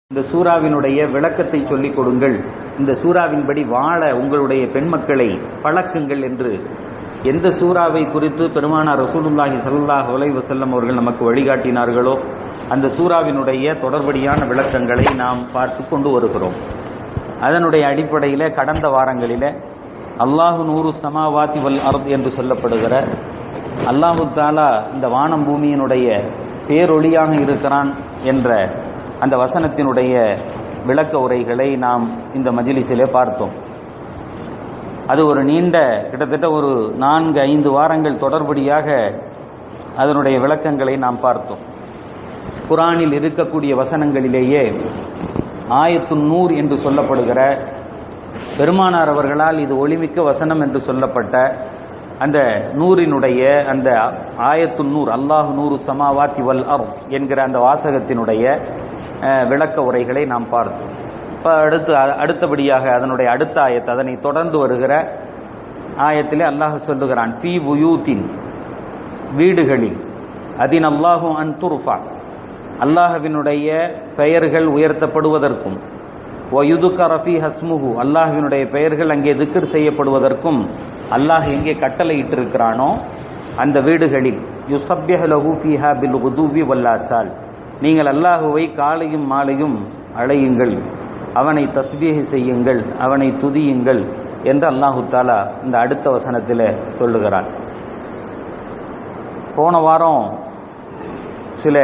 இந்த சூறாவினுடைய விளக்கத்தை சொல்லிக் கொடுங்கள் இந்த சூறாவின்படி வாழ உங்களுடைய பெண்மக்களை பழக்குங்கள் என்று எந்த சூறாவை குறித்து பெருமானார் ரசூலுல்லாஹி ஸல்லல்லாஹு அலைஹி வஸல்லம் அவர்கள் நமக்கு வழிகாட்டினார்களோ அந்த சூறாவினுடைய தொடர்படியான விளக்கங்களை நாம் பார்த்து கொண்டு வருகிறோம் அதனுடைய அடிப்படையில் கடந்த வாரங்களில் அல்லாஹு நூறு சமாவாத்தி வல் அர்த் என்று சொல்லப்படுகிற அல்லாஹு தாலா இந்த வானம் பூமியினுடைய பேரொளியாக இருக்கிறான் என்ற அந்த வசனத்தினுடைய விளக்க உரைகளை நாம் இந்த மஜிலிசிலே பார்த்தோம் அது ஒரு நீண்ட கிட்டத்தட்ட ஒரு நான்கு ஐந்து வாரங்கள் தொடர்படியாக அதனுடைய விளக்கங்களை நாம் பார்த்தோம் குரானில் இருக்கக்கூடிய வசனங்களிலேயே ஆயத்து நூர் என்று சொல்லப்படுகிற பெருமானார் அவர்களால் இது ஒளிமிக்க வசனம் என்று சொல்லப்பட்ட அந்த நூறினுடைய அந்த ஆயத்து நூர் அல்லாஹ் நூறு சமாவாத்தி வல் அர் என்கிற அந்த வாசகத்தினுடைய விளக்க உரைகளை நாம் பார்த்தோம் இப்போ அடுத்து அடுத்தபடியாக அதனுடைய அடுத்த ஆயத்து அதனை தொடர்ந்து வருகிற ஆயத்திலே அல்லாஹ் சொல்லுகிறான் பி புயூத்தின் வீடுகளில் அதின் அல்லாஹு அன் துருஃபா அல்லாஹவினுடைய பெயர்கள் உயர்த்தப்படுவதற்கும் ஒயுதுக்க ரஃபி ஹஸ்முஹு அல்லாஹினுடைய பெயர்கள் அங்கே திக்கர் செய்யப்படுவதற்கும் அல்லாஹ் எங்கே கட்டளை இட்டிருக்கிறானோ அந்த வீடுகளில் யுசப்யஹலஹு ஃபீஹா பில் உதூபி வல்லாசால் நீங்கள் அல்லாஹுவை காலையும் மாலையும் அழையுங்கள் அவனை தஸ்பீக செய்யுங்கள் அவனை துதியுங்கள் என்று அல்லாஹு தாலா இந்த அடுத்த வசனத்தில் சொல்லுகிறான் போன வாரம் சில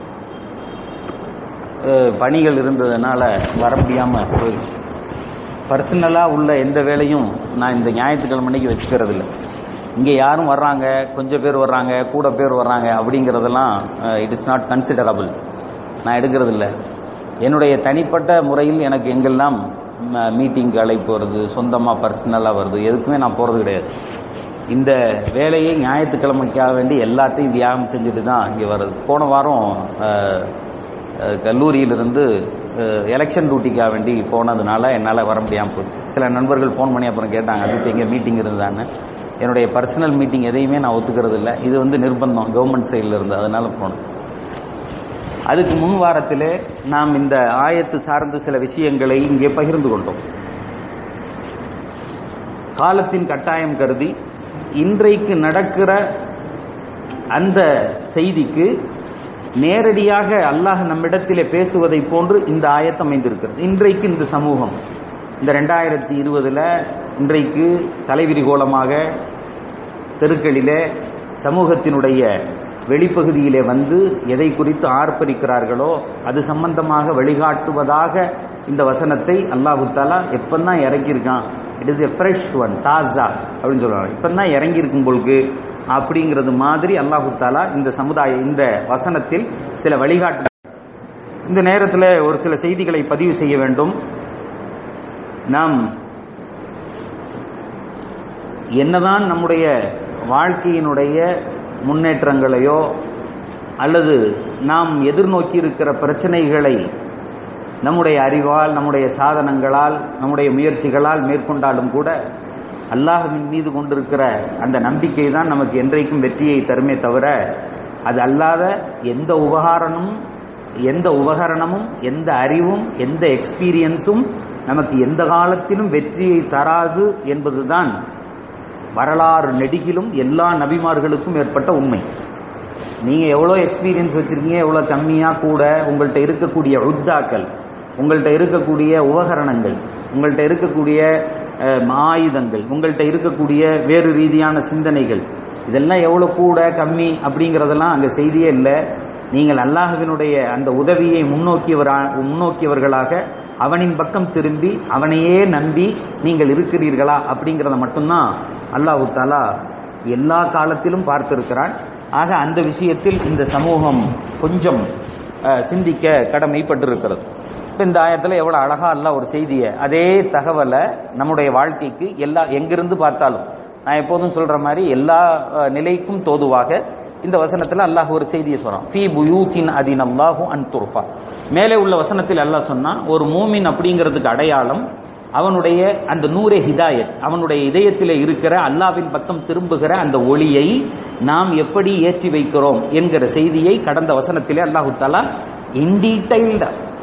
பணிகள் இருந்ததுனால வர முடியாமல் போயிடுச்சு பர்சனலாக உள்ள எந்த வேலையும் நான் இந்த ஞாயிற்றுக்கிழமைக்கு வச்சுக்கிறது இல்லை இங்கே யாரும் வர்றாங்க கொஞ்சம் பேர் வர்றாங்க கூட பேர் வர்றாங்க அப்படிங்கிறதெல்லாம் இட் இஸ் நாட் கன்சிடரபிள் நான் எடுக்கிறது இல்லை என்னுடைய தனிப்பட்ட முறையில் எனக்கு எங்கெல்லாம் மீட்டிங்க்கு அழைப்பு வருது சொந்தமாக பர்சனலாக வருது எதுக்குமே நான் போகிறது கிடையாது இந்த வேலையை ஞாயிற்றுக்கிழமைக்காக வேண்டி எல்லாத்தையும் தியாகம் செஞ்சுட்டு தான் இங்கே வருது போன வாரம் கல்லூரியிலிருந்து எலெக்ஷன் டியூட்டிக்காக வேண்டி போனதுனால என்னால் வர முடியாமல் போச்சு சில நண்பர்கள் ஃபோன் பண்ணி அப்புறம் கேட்டாங்க அதுக்கு எங்கே மீட்டிங் இருந்தான்னு என்னுடைய பர்சனல் மீட்டிங் எதையுமே நான் ஒத்துக்கிறது இல்லை இது வந்து நிர்பந்தம் கவர்மெண்ட் சைடில் இருந்து அதனால் போனோம் அதுக்கு முன் வாரத்திலே நாம் இந்த ஆயத்து சார்ந்த சில விஷயங்களை இங்கே பகிர்ந்து கொண்டோம் காலத்தின் கட்டாயம் கருதி இன்றைக்கு நடக்கிற அந்த செய்திக்கு நேரடியாக அல்லாஹ் நம்மிடத்திலே பேசுவதை போன்று இந்த ஆயத்தம் அமைந்திருக்கிறது இன்றைக்கு இந்த சமூகம் இந்த ரெண்டாயிரத்தி இருபதுல இன்றைக்கு தலைவிரிகோலமாக தெருக்களிலே சமூகத்தினுடைய வெளிப்பகுதியிலே வந்து எதை குறித்து ஆர்ப்பரிக்கிறார்களோ அது சம்பந்தமாக வழிகாட்டுவதாக இந்த வசனத்தை அல்லாஹு தாலா எப்பந்தான் இறக்கியிருக்கான் it is a fresh one தாஸா அப்படின்னு சொல்லுவாங்க இப்பந்தான் இறங்கியிருக்கும் பொழுது அப்படிங்கிறது மாதிரி அல்லாஹு தாலா இந்த சமுதாய இந்த வசனத்தில் சில வழிகாட்டு இந்த நேரத்தில் ஒரு சில செய்திகளை பதிவு செய்ய வேண்டும் நாம் என்னதான் நம்முடைய வாழ்க்கையினுடைய முன்னேற்றங்களையோ அல்லது நாம் எதிர்நோக்கி இருக்கிற பிரச்சனைகளை நம்முடைய அறிவால் நம்முடைய சாதனங்களால் நம்முடைய முயற்சிகளால் மேற்கொண்டாலும் கூட அல்லாஹின் மீது கொண்டிருக்கிற அந்த நம்பிக்கை தான் நமக்கு என்றைக்கும் வெற்றியை தருமே தவிர அது அல்லாத எந்த உபகாரமும் எந்த உபகரணமும் எந்த அறிவும் எந்த எக்ஸ்பீரியன்ஸும் நமக்கு எந்த காலத்திலும் வெற்றியை தராது என்பதுதான் வரலாறு நெடுகிலும் எல்லா நபிமார்களுக்கும் ஏற்பட்ட உண்மை நீங்க எவ்வளோ எக்ஸ்பீரியன்ஸ் வச்சிருக்கீங்க எவ்வளோ கம்மியா கூட உங்கள்கிட்ட இருக்கக்கூடிய உத்தாக்கள் உங்கள்கிட்ட இருக்கக்கூடிய உபகரணங்கள் உங்கள்கிட்ட இருக்கக்கூடிய ஆயுதங்கள் உங்கள்கிட்ட இருக்கக்கூடிய வேறு ரீதியான சிந்தனைகள் இதெல்லாம் எவ்வளோ கூட கம்மி அப்படிங்கிறதெல்லாம் அங்கே செய்தியே இல்லை நீங்கள் அல்லாஹுவினுடைய அந்த உதவியை முன்னோக்கியவரா முன்னோக்கியவர்களாக அவனின் பக்கம் திரும்பி அவனையே நம்பி நீங்கள் இருக்கிறீர்களா அப்படிங்கிறத மட்டும்தான் அல்லாஹு தாலா எல்லா காலத்திலும் பார்த்திருக்கிறான் ஆக அந்த விஷயத்தில் இந்த சமூகம் கொஞ்சம் சிந்திக்க கடமைப்பட்டிருக்கிறது இந்த ஆயத்தில் எவ்வளோ அழகா அல்ல ஒரு செய்தியை அதே தகவலை நம்முடைய வாழ்க்கைக்கு எல்லா எங்கிருந்து பார்த்தாலும் நான் எப்போதும் சொல்ற மாதிரி எல்லா நிலைக்கும் தோதுவாக இந்த வசனத்தில் அல்லாஹ் ஒரு செய்தியை சொல்றான் ஃபி புயூத்தின் அதின் அல்லாஹு அன் துர்ஃபா மேலே உள்ள வசனத்தில் அல்லாஹ் சொன்னா ஒரு மூமின் அப்படிங்கிறதுக்கு அடையாளம் அவனுடைய அந்த நூரே ஹிதாயத் அவனுடைய இதயத்தில் இருக்கிற அல்லாவின் பக்கம் திரும்புகிற அந்த ஒளியை நாம் எப்படி ஏற்றி வைக்கிறோம் என்கிற செய்தியை கடந்த வசனத்திலே அல்லாஹு தாலா இன் டீடைல்டு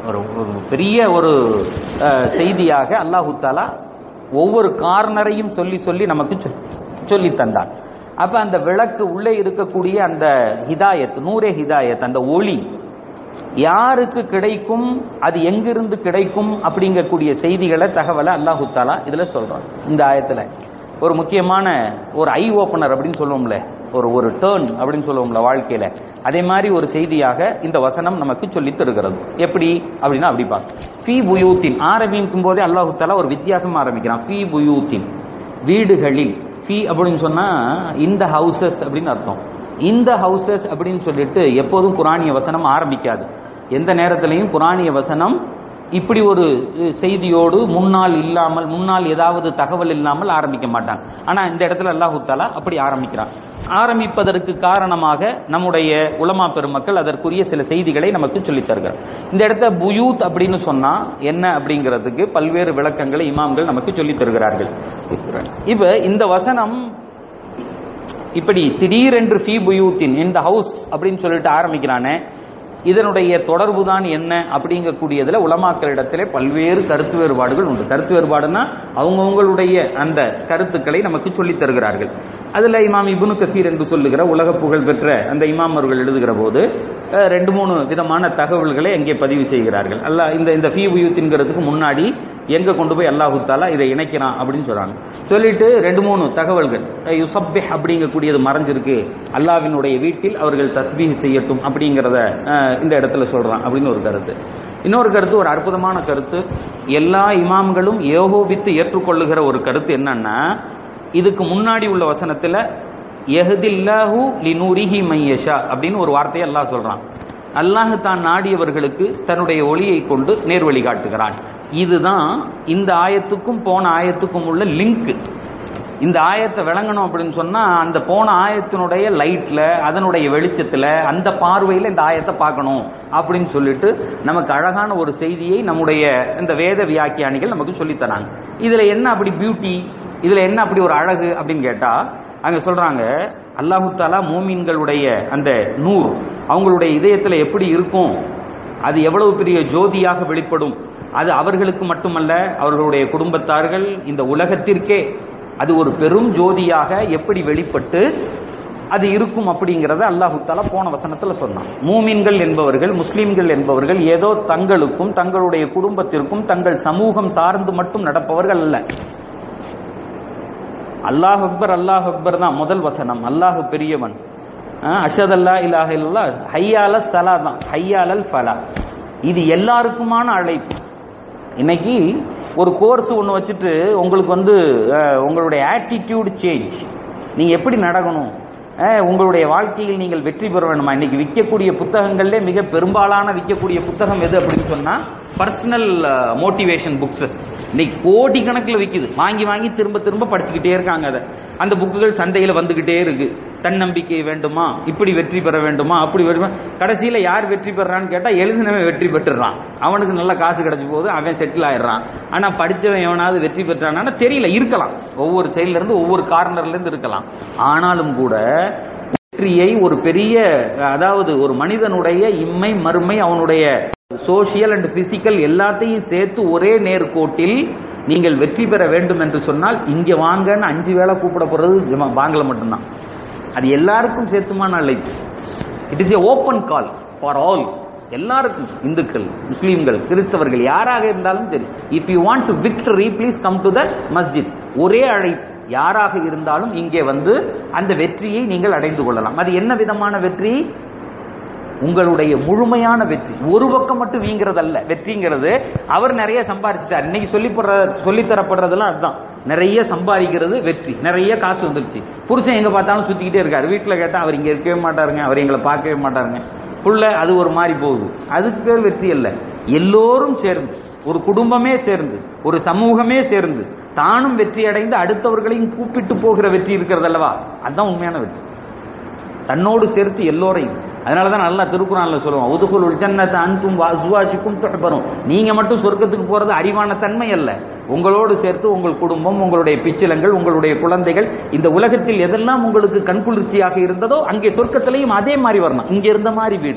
ஒரு ஒரு பெரிய ஒரு அஹ், செய்தியாக அல்லாஹு தாலா ஒவ்வொரு கார்னரையும் சொல்லி சொல்லி நமக்கு சொல்- சொல்லி தந்தான் அப்ப அந்த விளக்கு உள்ளே இருக்கக்கூடிய அந்த ஹிதாயத் நூரே ஹிதாயத் அந்த ஒளி யாருக்கு கிடைக்கும் அது எங்கிருந்து கிடைக்கும் அப்படிங்கக்கூடிய செய்திகளை தகவலை அல்லாஹு தாலா இதுல சொல்றான் இந்த ஆயத்துல ஒரு முக்கியமான ஒரு ஐ ஓபனர் அப்படின்னு சொல்லுவோம்ல ஒரு ஒரு டேர்ன் அப்படின்னு சொல்லுவோம்ல வாழ்க்கையில அதே மாதிரி ஒரு செய்தியாக இந்த வசனம் நமக்கு சொல்லி தருகிறது எப்படி அப்படின்னா அப்படி பார்க்க ஃபி புயூத்தின் ஆரம்பிக்கும் போதே அல்லாஹு தாலா ஒரு வித்தியாசமா ஆரம்பிக்கிறான் ஃபி புயூத்தின் வீடுகளில் ஃபி அப்படின்னு சொன்னா இந்த ஹவுசஸ் அப்படின்னு அர்த்தம் இந்த ஹவுசஸ் அப்படின்னு சொல்லிட்டு எப்போதும் குரானிய வசனம் ஆரம்பிக்காது எந்த நேரத்திலையும் குரானிய வசனம் இப்படி ஒரு அஹ், செய்தியோடு முன்னால் இல்லாமல் முன்னால் ஏதாவது தகவல் இல்லாமல் ஆரம்பிக்க மாட்டான் ஆனா இந்த இடத்துல அல்லாஹு தாலா அப்படி ஆரம்பிக்கிறான் ஆரம்பிப்பதற்கு காரணமாக நம்முடைய உலமா பெருமக்கள் அதற்குரிய சில செய்திகளை நமக்கு சொல்லித் தருகிறார் இந்த இடத்த புயூத் அப்படின்னு சொன்னா என்ன அப்படிங்கிறதுக்கு பல்வேறு விளக்கங்களை இமாம்கள் நமக்கு சொல்லித் தருகிறார்கள் இப்ப இந்த வசனம் இப்படி திடீரென்று ஃபீ புயூத்தின் இந்த ஹவுஸ் அப்படின்னு சொல்லிட்டு ஆரம்பிக்கிறானே இதனுடைய தொடர்பு தான் என்ன அப்படிங்கக்கூடியதுல உலமாக்களிடத்திலே பல்வேறு கருத்து வேறுபாடுகள் உண்டு கருத்து வேறுபாடுனா அவங்கவுங்களுடைய அந்த கருத்துக்களை நமக்கு சொல்லித் தருகிறார்கள் அதுல இமாம் இப்னு கசீர் என்று சொல்லுகிற உலக புகழ் பெற்ற அந்த இமாம் அவர்கள் எழுதுகிற போது அஹ், ரெண்டு மூணு விதமான தகவல்களை அங்கே பதிவு செய்கிறார்கள் அல்லாஹ் இந்த இந்த ஃபீ புயூத்தின்கிறதுக்கு முன்னாடி எங்க கொண்டு போய் அல்லாஹு தாலா இதை இணைக்கிறான் அப்படின்னு சொல்றாங்க சொல்லிட்டு ரெண்டு மூணு தகவல்கள் அஹ் யுசப்பிஹ் அப்படிங்கக்கூடியது மறைஞ்சிருக்கு அல்லாஹ்வினுடைய வீட்டில் அவர்கள் தஸ்பீஹ் செய்யட்டும் அப்படிங்கிறத அஹ், இந்த இடத்துல சொல்றான் அப்படின்னு ஒரு கருத்து இன்னொரு கருத்து ஒரு அற்புதமான கருத்து எல்லா இமாம்களும் ஏகோபித்து ஏற்றுக்கொள்ளுகிற ஒரு கருத்து என்னன்னா இதுக்கு முன்னாடி உள்ள வசனத்துல எஹதில்லாஹு லினூரிஹி மையஷா அப்படின்னு ஒரு வார்த்தையை அல்லாஹ் சொல்றான் அல்லாஹ் தான் நாடியவர்களுக்கு தன்னுடைய ஒளியை கொண்டு நேர்வழி காட்டுகிறான் இதுதான் இந்த ஆயத்துக்கும் போன ஆயத்துக்கும் உள்ள லிங்க் இந்த ஆயத்தை விளங்கணும் அப்படின்னு சொன்னா அந்த போன ஆயத்தினுடைய லைட்ல அதனுடைய வெளிச்சத்துல அந்த பார்வையில இந்த ஆயத்தை பார்க்கணும் அப்படின்னு சொல்லிட்டு நமக்கு அழகான ஒரு செய்தியை நம்முடைய இந்த வேத வியாக்கியானிகள் நமக்கு சொல்லித் தராங்க இதுல என்ன அப்படி பியூட்டி இதுல என்ன அப்படி ஒரு அழகு அப்படின்னு கேட்டா அங்க சொல்றாங்க அல்லாஹு தாலா மூமின்களுடைய அந்த நூர் அவங்களுடைய இதயத்துல எப்படி இருக்கும் அது எவ்வளவு பெரிய ஜோதியாக வெளிப்படும் அது அவர்களுக்கு மட்டுமல்ல அவர்களுடைய குடும்பத்தார்கள் இந்த உலகத்திற்கே அது ஒரு பெரும் ஜோதியாக எப்படி வெளிப்பட்டு அது இருக்கும் அப்படிங்கறத அல்லாஹு தாலா போன வசனத்துல சொன்னான் மூமின்கள் என்பவர்கள் முஸ்லிம்கள் என்பவர்கள் ஏதோ தங்களுக்கும் தங்களுடைய குடும்பத்திற்கும் தங்கள் சமூகம் சார்ந்து மட்டும் நடப்பவர்கள் அல்ல அல்லாஹ் அக்பர் அல்லாஹ் அக்பர் தான் முதல் வசனம் அல்லாஹ் பெரியவன் அஷத் அல்லா இலாஹ இல்லா ஹையால சலா தான் ஹையாலல் ஃபலா இது எல்லாருக்குமான அழைப்பு இன்னைக்கு ஒரு கோர்ஸ் ஒன்று வச்சுட்டு உங்களுக்கு வந்து அஹ், உங்களுடைய ஆட்டிடியூட் சேஞ்ச் நீங்க எப்படி நடக்கணும் அஹ், உங்களுடைய வாழ்க்கையில் நீங்கள் வெற்றி பெற வேணுமா இன்னைக்கு விற்கக்கூடிய புத்தகங்கள்ல மிக பெரும்பாலான விற்கக்கூடிய புத்தகம் எது அப்படின்னு சொன்னா பர்சனல் மோட்டிவேஷன் புக்ஸ் இன்னைக்கு கோடி கணக்கில் விற்குது வாங்கி வாங்கி திரும்ப திரும்ப படிச்சுக்கிட்டே இருக்காங்க அதை அந்த புக்குகள் சந்தையில் வந்துகிட்டே இருக்கு தன்னம்பிக்கை வேண்டுமா இப்படி வெற்றி பெற வேண்டுமா அப்படி வேண்டுமா கடைசியில் யார் வெற்றி பெறான்னு கேட்டா எழுதினவன் வெற்றி பெற்றுறான் அவனுக்கு நல்ல காசு கிடைச்ச போது அவன் செட்டில் ஆயிடுறான் ஆனா படிச்சவன் எவனாவது வெற்றி பெற்றானா தெரியல இருக்கலாம் ஒவ்வொரு சைட்ல இருந்து ஒவ்வொரு கார்னர்ல இருந்து இருக்கலாம் ஆனாலும் கூட வெற்றியை ஒரு பெரிய அதாவது ஒரு மனிதனுடைய இம்மை மறுமை அவனுடைய சோசியல் அண்ட் பிசிக்கல் எல்லாத்தையும் சேர்த்து ஒரே நேர்கோட்டில் நீங்கள் வெற்றி பெற வேண்டும் என்று சொன்னால் இங்க வாங்கன்னு அஞ்சு வேளை கூப்பிட போறது ஜமா- பாங்கல மட்டும்தான் அது எல்லாருக்கும் சேர்த்துமான அழைப்பு it is a open call for all எல்லாருக்கும் இந்துக்கள் முஸ்லீம்கள் கிறிஸ்தவர்கள் யாராக இருந்தாலும் சரி if you want to victory please come to the மஸ்ஜித் ஒரே அழைப்பு யாராக இருந்தாலும் இங்கே வந்து அந்த வெற்றியை நீங்கள் அடைந்து கொள்ளலாம் அது என்ன விதமான வெற்றி உங்களுடைய முழுமையான வெற்றி ஒரு பக்கம் மட்டும் வீங்கிறதல்ல வெற்றிங்கிறது அவர் நிறைய சம்பாரிச்சிட்டார் இன்னைக்கு சொல்லி சொல்லி தரப்படுறதெல்லாம் அதுதான் நிறைய சம்பாதிக்கிறது வெற்றி நிறைய காசு வந்துருச்சு புருஷன் எங்க பார்த்தாலும் சுத்திக்கிட்டே இருக்காரு வீட்டுல கேட்டா அவர் இங்க இருக்கவே மாட்டாருங்க அவர் எங்களை பார்க்கவே மாட்டாருங்க புள்ள அது ஒரு மாதிரி போகுது அதுக்கு பேர் வெற்றி அல்ல எல்லோரும் சேர்ந்து ஒரு குடும்பமே சேர்ந்து ஒரு சமூகமே சேர்ந்து தானும் வெற்றி அடைந்து அடுத்தவர்களையும் கூப்பிட்டு போகிற வெற்றி இருக்கிறது அல்லவா அதுதான் உண்மையான வெற்றி தன்னோடு சேர்த்து எல்லோரையும் அதனால தான் நல்லா திருக்குறான்ல சொல்லுவோம் உதுகுல் ஜன்னத்தை அன்தும் அசுவாஜுக்கும் தொடர்பரும் நீங்க மட்டும் சொர்க்கத்துக்கு போறது அறிவான தன்மை அல்ல உங்களோடு சேர்த்து உங்கள் குடும்பம் உங்களுடைய பிச்சிலங்கள் உங்களுடைய குழந்தைகள் இந்த உலகத்தில் எதெல்லாம் உங்களுக்கு கண்குளிர்ச்சியாக இருந்ததோ அங்கே சொர்க்கத்திலையும் அதே மாதிரி வரணும் இங்க இருந்த மாதிரி வீடு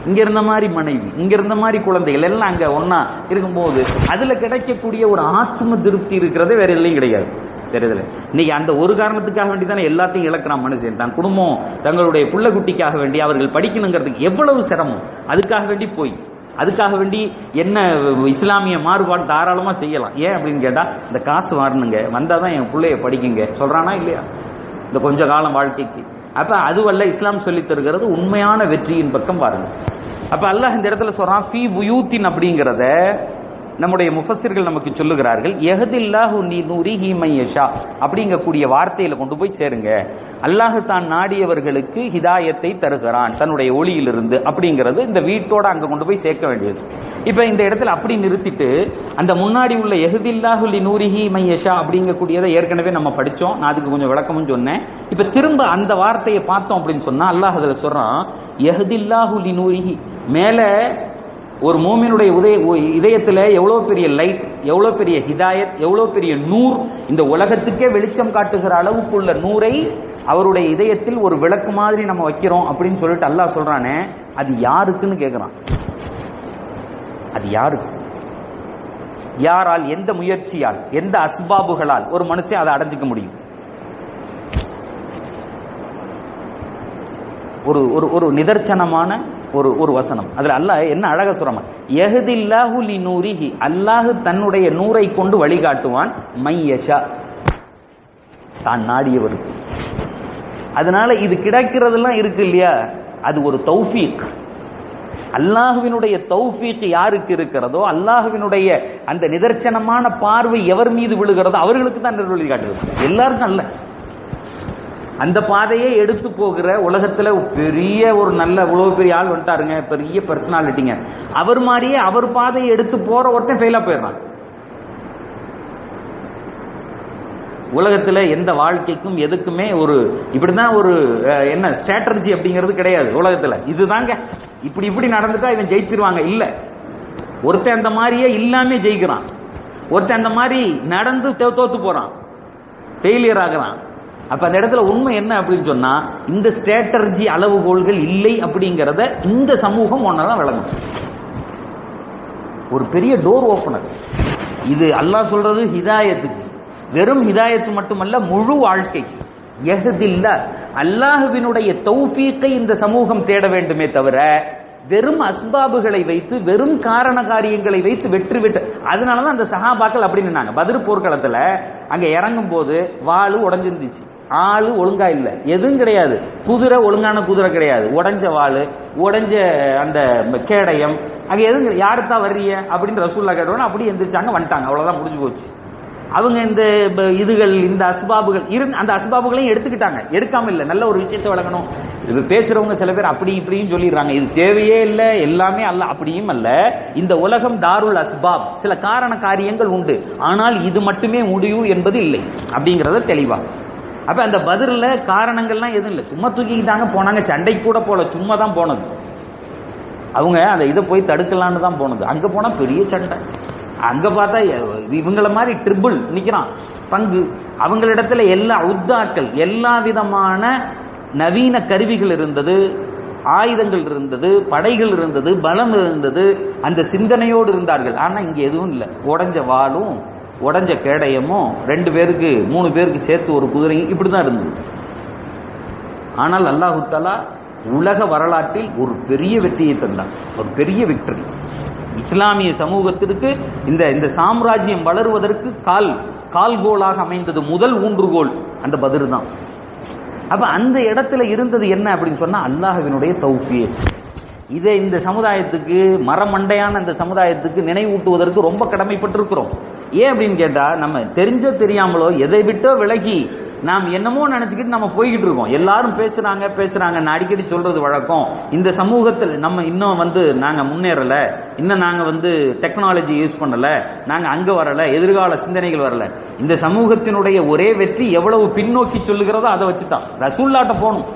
இங்க இருந்த மாதிரி மனைவி இங்க இருந்த மாதிரி குழந்தைகள் எல்லாம் அங்க ஒன்னா இருக்கும்போது அதுல கிடைக்கக்கூடிய ஒரு ஆத்ம திருப்தி இருக்கிறது வேற எதுலையும் கிடையாது தெரியுதுல இன்னைக்கு அந்த ஒரு காரணத்துக்காக வேண்டி தானே எல்லாத்தையும் இழக்கிறான் மனுஷன் தான் குடும்பம் தங்களுடைய புள்ள குட்டிக்காக வேண்டி அவர்கள் படிக்கணுங்கிறதுக்கு எவ்வளவு சிரமம் அதுக்காக வேண்டி போய் அதுக்காக வேண்டி என்ன இஸ்லாமிய மாறுபாடு தாராளமா செய்யலாம் ஏன் அப்படின்னு கேட்டா இந்த காசு வரணுங்க வந்தாதான் என் பிள்ளைய படிக்குங்க சொல்றானா இல்லையா இந்த கொஞ்ச காலம் வாழ்க்கைக்கு அப்ப அதுவல்ல இஸ்லாம் சொல்லி தருகிறது உண்மையான வெற்றியின் பக்கம் பாருங்க அப்ப அல்லாஹ் இந்த இடத்துல சொல்றான் ஃபி புயூத்தின் அப்படிங்கிறத நம்முடைய முஃபஸிர்கள் நமக்கு சொல்லுகிறார்கள் எஹதில்லாஹு நீ நூரிஹி மையஷா அப்படிங்கக்கூடிய வார்த்தையில கொண்டு போய் சேருங்க அல்லாஹ் தான் நாடியவர்களுக்கு ஹிதாயத்தை தருகிறான் தன்னுடைய ஒளியிலிருந்து அப்படிங்கிறது இந்த வீட்டோட அங்க கொண்டு போய் சேர்க்க வேண்டியது இப்ப இந்த இடத்துல அப்படி நிறுத்திட்டு அந்த முன்னாடி உள்ள எஹதில்லாஹு லி நூரிஹி மையஷா அப்படிங்கக்கூடியதை ஏற்கனவே நம்ம படிச்சோம் நான் அதுக்கு கொஞ்சம் விளக்கமும் சொன்னேன் இப்ப திரும்ப அந்த வார்த்தையை பார்த்தோம் அப்படின்னு சொன்னா அல்லாஹ் அதுல சொல்றான் எஹதில்லாஹு லி நூரிஹி மேல ஒரு மூமினுடைய உதய இதயத்துல எவ்வளவு பெரிய லைட் எவ்வளவு பெரிய ஹிதாயத் எவ்வளவு பெரிய நூர் இந்த உலகத்துக்கே வெளிச்சம் காட்டுகிற அளவுக்குள்ள நூரை அவருடைய இதயத்தில் ஒரு விளக்கு மாதிரி நம்ம வைக்கிறோம் அப்படின்னு சொல்லிட்டு அல்லாஹ் சொல்றானே அது யாருக்குன்னு கேக்குறான் அது யாருக்கு யாரால் எந்த முயற்சியால் எந்த அஸ்பாபுகளால் ஒரு மனுஷன் அதை அடைஞ்சிக்க முடியும் ஒரு ஒரு ஒரு நிதர்சனமான ஒரு ஒரு வசனம் அதுல அல்லாஹ் என்ன அழகா சொல்றான் எஹதில்லாஹு லி நூரிஹி அல்லாஹ் தன்னுடைய நூரை கொண்டு வழிகாட்டுவான் மையஷா தான் நாடியவருக்கு அதனால இது கிடைக்கிறதெல்லாம் இருக்கு இல்லையா அது ஒரு தௌஃபீக் அல்லாஹுவினுடைய தௌஃபீக் யாருக்கு இருக்கிறதோ அல்லாஹுவினுடைய அந்த நிதர்சனமான பார்வை எவர் மீது விழுகிறதோ அவர்களுக்கு தான் வழி காட்டுது எல்லாருக்கும் அல்ல அந்த பாதையே எடுத்து போகிற உலகத்துல பெரிய ஒரு நல்ல இவ்வளவு பெரிய ஆள் வந்துட்டாருங்க பெரிய பர்சனாலிட்டிங்க அவர் மாதிரியே அவர் பாதையை எடுத்து போற ஒருத்தன் ஃபெயிலா போயிடுறான் உலகத்துல எந்த வாழ்க்கைக்கும் எதுக்குமே ஒரு இப்படிதான் ஒரு அஹ், என்ன ஸ்ட்ராட்டஜி அப்படிங்கிறது கிடையாது உலகத்துல இதுதாங்க இப்படி இப்படி நடந்துட்டா இவன் ஜெயிச்சிருவாங்க இல்ல ஒருத்தன் அந்த மாதிரியே இல்லாம ஜெயிக்கிறான் ஒருத்தன் அந்த மாதிரி நடந்து தோ- தோத்து போறான் ஃபெயிலியர் ஆகுறான் அப்ப அந்த இடத்துல உண்மை என்ன அப்படின்னு சொன்னா இந்த ஸ்ட்ராட்டர்ஜி அளவுகோல்கள் இல்லை அப்படிங்கறத இந்த சமூகம் ஒன்னதான் விளங்கும் ஒரு பெரிய டோர் ஓபனர் இது அல்லாஹ் சொல்றது ஹிதாயத்துக்கு வெறும் ஹிதாயத்து மட்டுமல்ல முழு வாழ்க்கை எஹதில்ல அல்லாஹுவினுடைய தௌஃபீக்கை இந்த சமூகம் தேட வேண்டுமே தவிர வெறும் அஸ்பாபுகளை வைத்து வெறும் காரண காரியங்களை வைத்து வெற்றி விட்டு அதனாலதான் அந்த சஹாபாக்கள் அப்படி நின்னாங்க பதிர் போர்க்களத்துல அங்க இறங்கும் போது வாளு உடஞ்சிருந்துச்சு ஆளு ஒழுங்கா இல்ல எதுவும் கிடையாது குதிரை ஒழுங்கான குதிரை கிடையாது உடைஞ்ச வாளு உடைஞ்ச அந்த கேடயம் அங்க எதுவும் கிடையாது. யாருத்தான் வர்றீங்க அப்படின்னு ரசூல்லா கேட்டோன்னு அப்படியே எந்திரிச்சாங்க வந்துட்டாங்க அவ்வளவுதான் முடிஞ்சு போச்சு அவங்க இந்த ப- இதுகள் இந்த அஸ்பாபுகள் இருந்து அந்த அஸ்பாபுகளையும் எடுத்துக்கிட்டாங்க எடுக்காம இல்ல நல்ல ஒரு விஷயத்தை வழங்கணும் இது பேசுறவங்க சில பேர் அப்படி இப்படியும் சொல்லிடுறாங்க இது தேவையே இல்ல எல்லாமே அல்ல அப்படியும் அல்ல இந்த உலகம் தாருல் அஸ்பாப் சில காரண காரியங்கள் உண்டு ஆனால் இது மட்டுமே முடிவு என்பது இல்லை அப்படிங்கறத தெளிவா அப்ப அந்த பதிரில் காரணங்கள்லாம் எதுவும் இல்லை சும்மா தூக்கிக்கிட்டாங்க போனாங்க சண்டைக்கு கூட போல சும்மா தான் போனது அவங்க அந்த இதை போய் தடுக்கலான்னு தான் போனது அங்க போனா பெரிய சண்டை அங்க பார்த்தா எ- இவங்கள மாதிரி ட்ரிபிள் நிக்கிறான் பங்கு அவங்களிடத்துல எல்லா உத்தாக்கள் எல்லா விதமான நவீன கருவிகள் இருந்தது ஆயுதங்கள் இருந்தது படைகள் இருந்தது பலம் இருந்தது அந்த சிந்தனையோடு இருந்தார்கள் ஆனா இங்க எதுவும் இல்லை உடைஞ்ச வாளும் உடைஞ்ச கேடயமும் ரெண்டு பேருக்கு மூணு பேருக்கு சேர்த்து ஒரு குதிரையும் இப்படிதான் இருந்தது ஆனால் அல்லாஹு தஆலா உலக வரலாற்றில் ஒரு பெரிய வெற்றியை தந்தான் ஒரு பெரிய வெற்றி இஸ்லாமிய சமூகத்திற்கு இந்த இந்த சாம்ராஜ்யம் வளருவதற்கு கால் கால்கோலாக அமைந்தது முதல் ஊன்றுகோல் அந்த பதிர் தான் அப்ப அந்த இடத்துல இருந்தது என்ன அப்படின்னு சொன்னா அல்லாஹ்வினுடைய தௌஃபீக் இதை இந்த சமுதாயத்துக்கு மரமண்டையான இந்த சமுதாயத்துக்கு நினைவூட்டுவதற்கு ரொம்ப கடமைப்பட்டிருக்கிறோம் ஏன் அப்படின்னு கேட்டா நம்ம தெரிஞ்சோ தெரியாமலோ எதை விட்டோ விலகி நாம் என்னமோ நினைச்சுக்கிட்டு நம்ம போய்கிட்டு இருக்கோம் எல்லாரும் பேசுறாங்க பேசுறாங்க நான் அடிக்கடி சொல்றது வழக்கம் இந்த சமூகத்தில் நம்ம இன்னும் வந்து நாங்க முன்னேறல இன்னும் நாங்க வந்து டெக்னாலஜி யூஸ் பண்ணல நாங்க அங்க வரல எதிர்கால சிந்தனைகள் வரல இந்த சமூகத்தினுடைய ஒரே வெற்றி எவ்வளவு பின்னோக்கி சொல்லுகிறதோ அதை வச்சுதான் ரசூல்லாட்ட போகணும்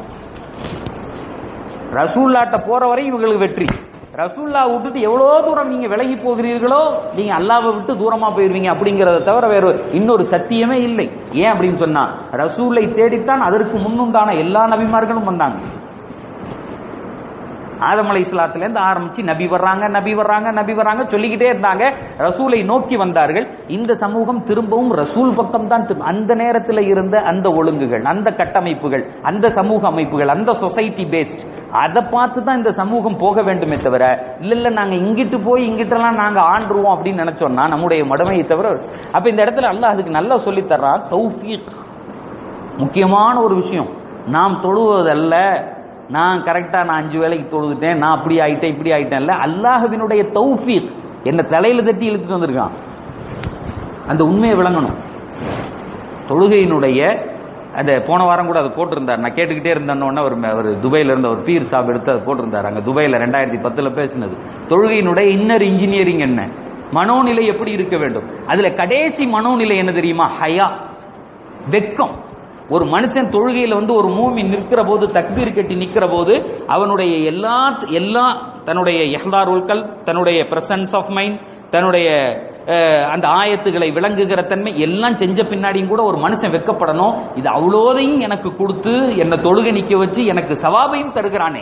ரசூல்லாட்ட போற வரை இவங்களுக்கு வெற்றி ரசூல்லா விட்டுட்டு எவ்வளோ தூரம் நீங்க விலகி போகிறீர்களோ நீங்க அல்லாவை விட்டு தூரமா போயிருவீங்க அப்படிங்கறத தவிர வேற இன்னொரு சத்தியமே இல்லை ஏன் அப்படின்னு சொன்னா ரசூலை தேடித்தான் அதற்கு முன்னுண்டான எல்லா நபிமார்களும் வந்தாங்க ஆதம் அலை இஸ்லாத்திலேருந்து ஆரம்பிச்சு நபி வர்றாங்க நபி வர்றாங்க நபி வர்றாங்க சொல்லிக்கிட்டே இருந்தாங்க ரசூலை நோக்கி வந்தார்கள் இந்த சமூகம் திரும்பவும் ரசூல் பக்கம் தான் திரும்ப- அந்த நேரத்தில் இருந்த அந்த ஒழுங்குகள் அந்த கட்டமைப்புகள் அந்த சமூக அமைப்புகள் அந்த சொசைட்டி பேஸ்ட் அதை பார்த்து தான் இந்த சமூகம் போக வேண்டுமே தவிர இல்ல இல்ல நாங்க இங்கிட்டு போய் இங்கிட்டெல்லாம் நாங்க ஆண்டுருவோம் அப்படின்னு நினைச்சோம்னா நம்முடைய மடமையை தவிர அப்ப இந்த இடத்துல அல்லாஹ் அதுக்கு நல்லா சொல்லி தர்றான் தௌஃபீக் முக்கியமான ஒரு விஷயம் நாம் தொழுவதல்ல நான் கரெக்டா நான் அஞ்சு வேலைக்கு தொழுதுட்டேன் நான் அப்படி ஆயிட்டேன் இப்படி ஆயிட்டேன்ல அல்லாஹ்வினுடைய தௌஃபீக் என்ன தலையில தட்டி இழுத்துட்டு வந்திருக்கான் அந்த உண்மையை விளங்கணும் தொழுகையினுடைய அந்த போன வாரம் கூட அதை போட்டிருந்தார் நான் கேட்டுக்கிட்டே இருந்தோன்னே ஒரு ஒரு துபாயில இருந்த ஒரு பீர் சாப் எடுத்து அதை போட்டிருந்தார் அங்க துபாயில ரெண்டாயிரத்தி பத்துல பேசினது தொழுகையினுடைய இன்னர் இன்ஜினியரிங் என்ன மனோநிலை எப்படி இருக்க வேண்டும் அதுல கடைசி மனோநிலை என்ன தெரியுமா ஹயா வெக்கம் ஒரு மனுஷன் தொழுகையில வந்து ஒரு மூமி நிற்கிற போது தக்பீர் கட்டி நிற்கிற போது அவனுடைய எல்லா எல்லா தன்னுடைய எஹ்தாருல்கள் தன்னுடைய பிரசன்ஸ் ஆஃப் மைண்ட் தன்னுடைய அஹ், அந்த ஆயத்துகளை விளங்குகிற தன்மை எல்லாம் செஞ்ச பின்னாடியும் கூட ஒரு மனுஷன் வெக்கப்படணும் இது அவ்வளோதையும் எனக்கு கொடுத்து என்னை தொழுகை நிக்க வச்சு எனக்கு சவாபையும் தருகிறானே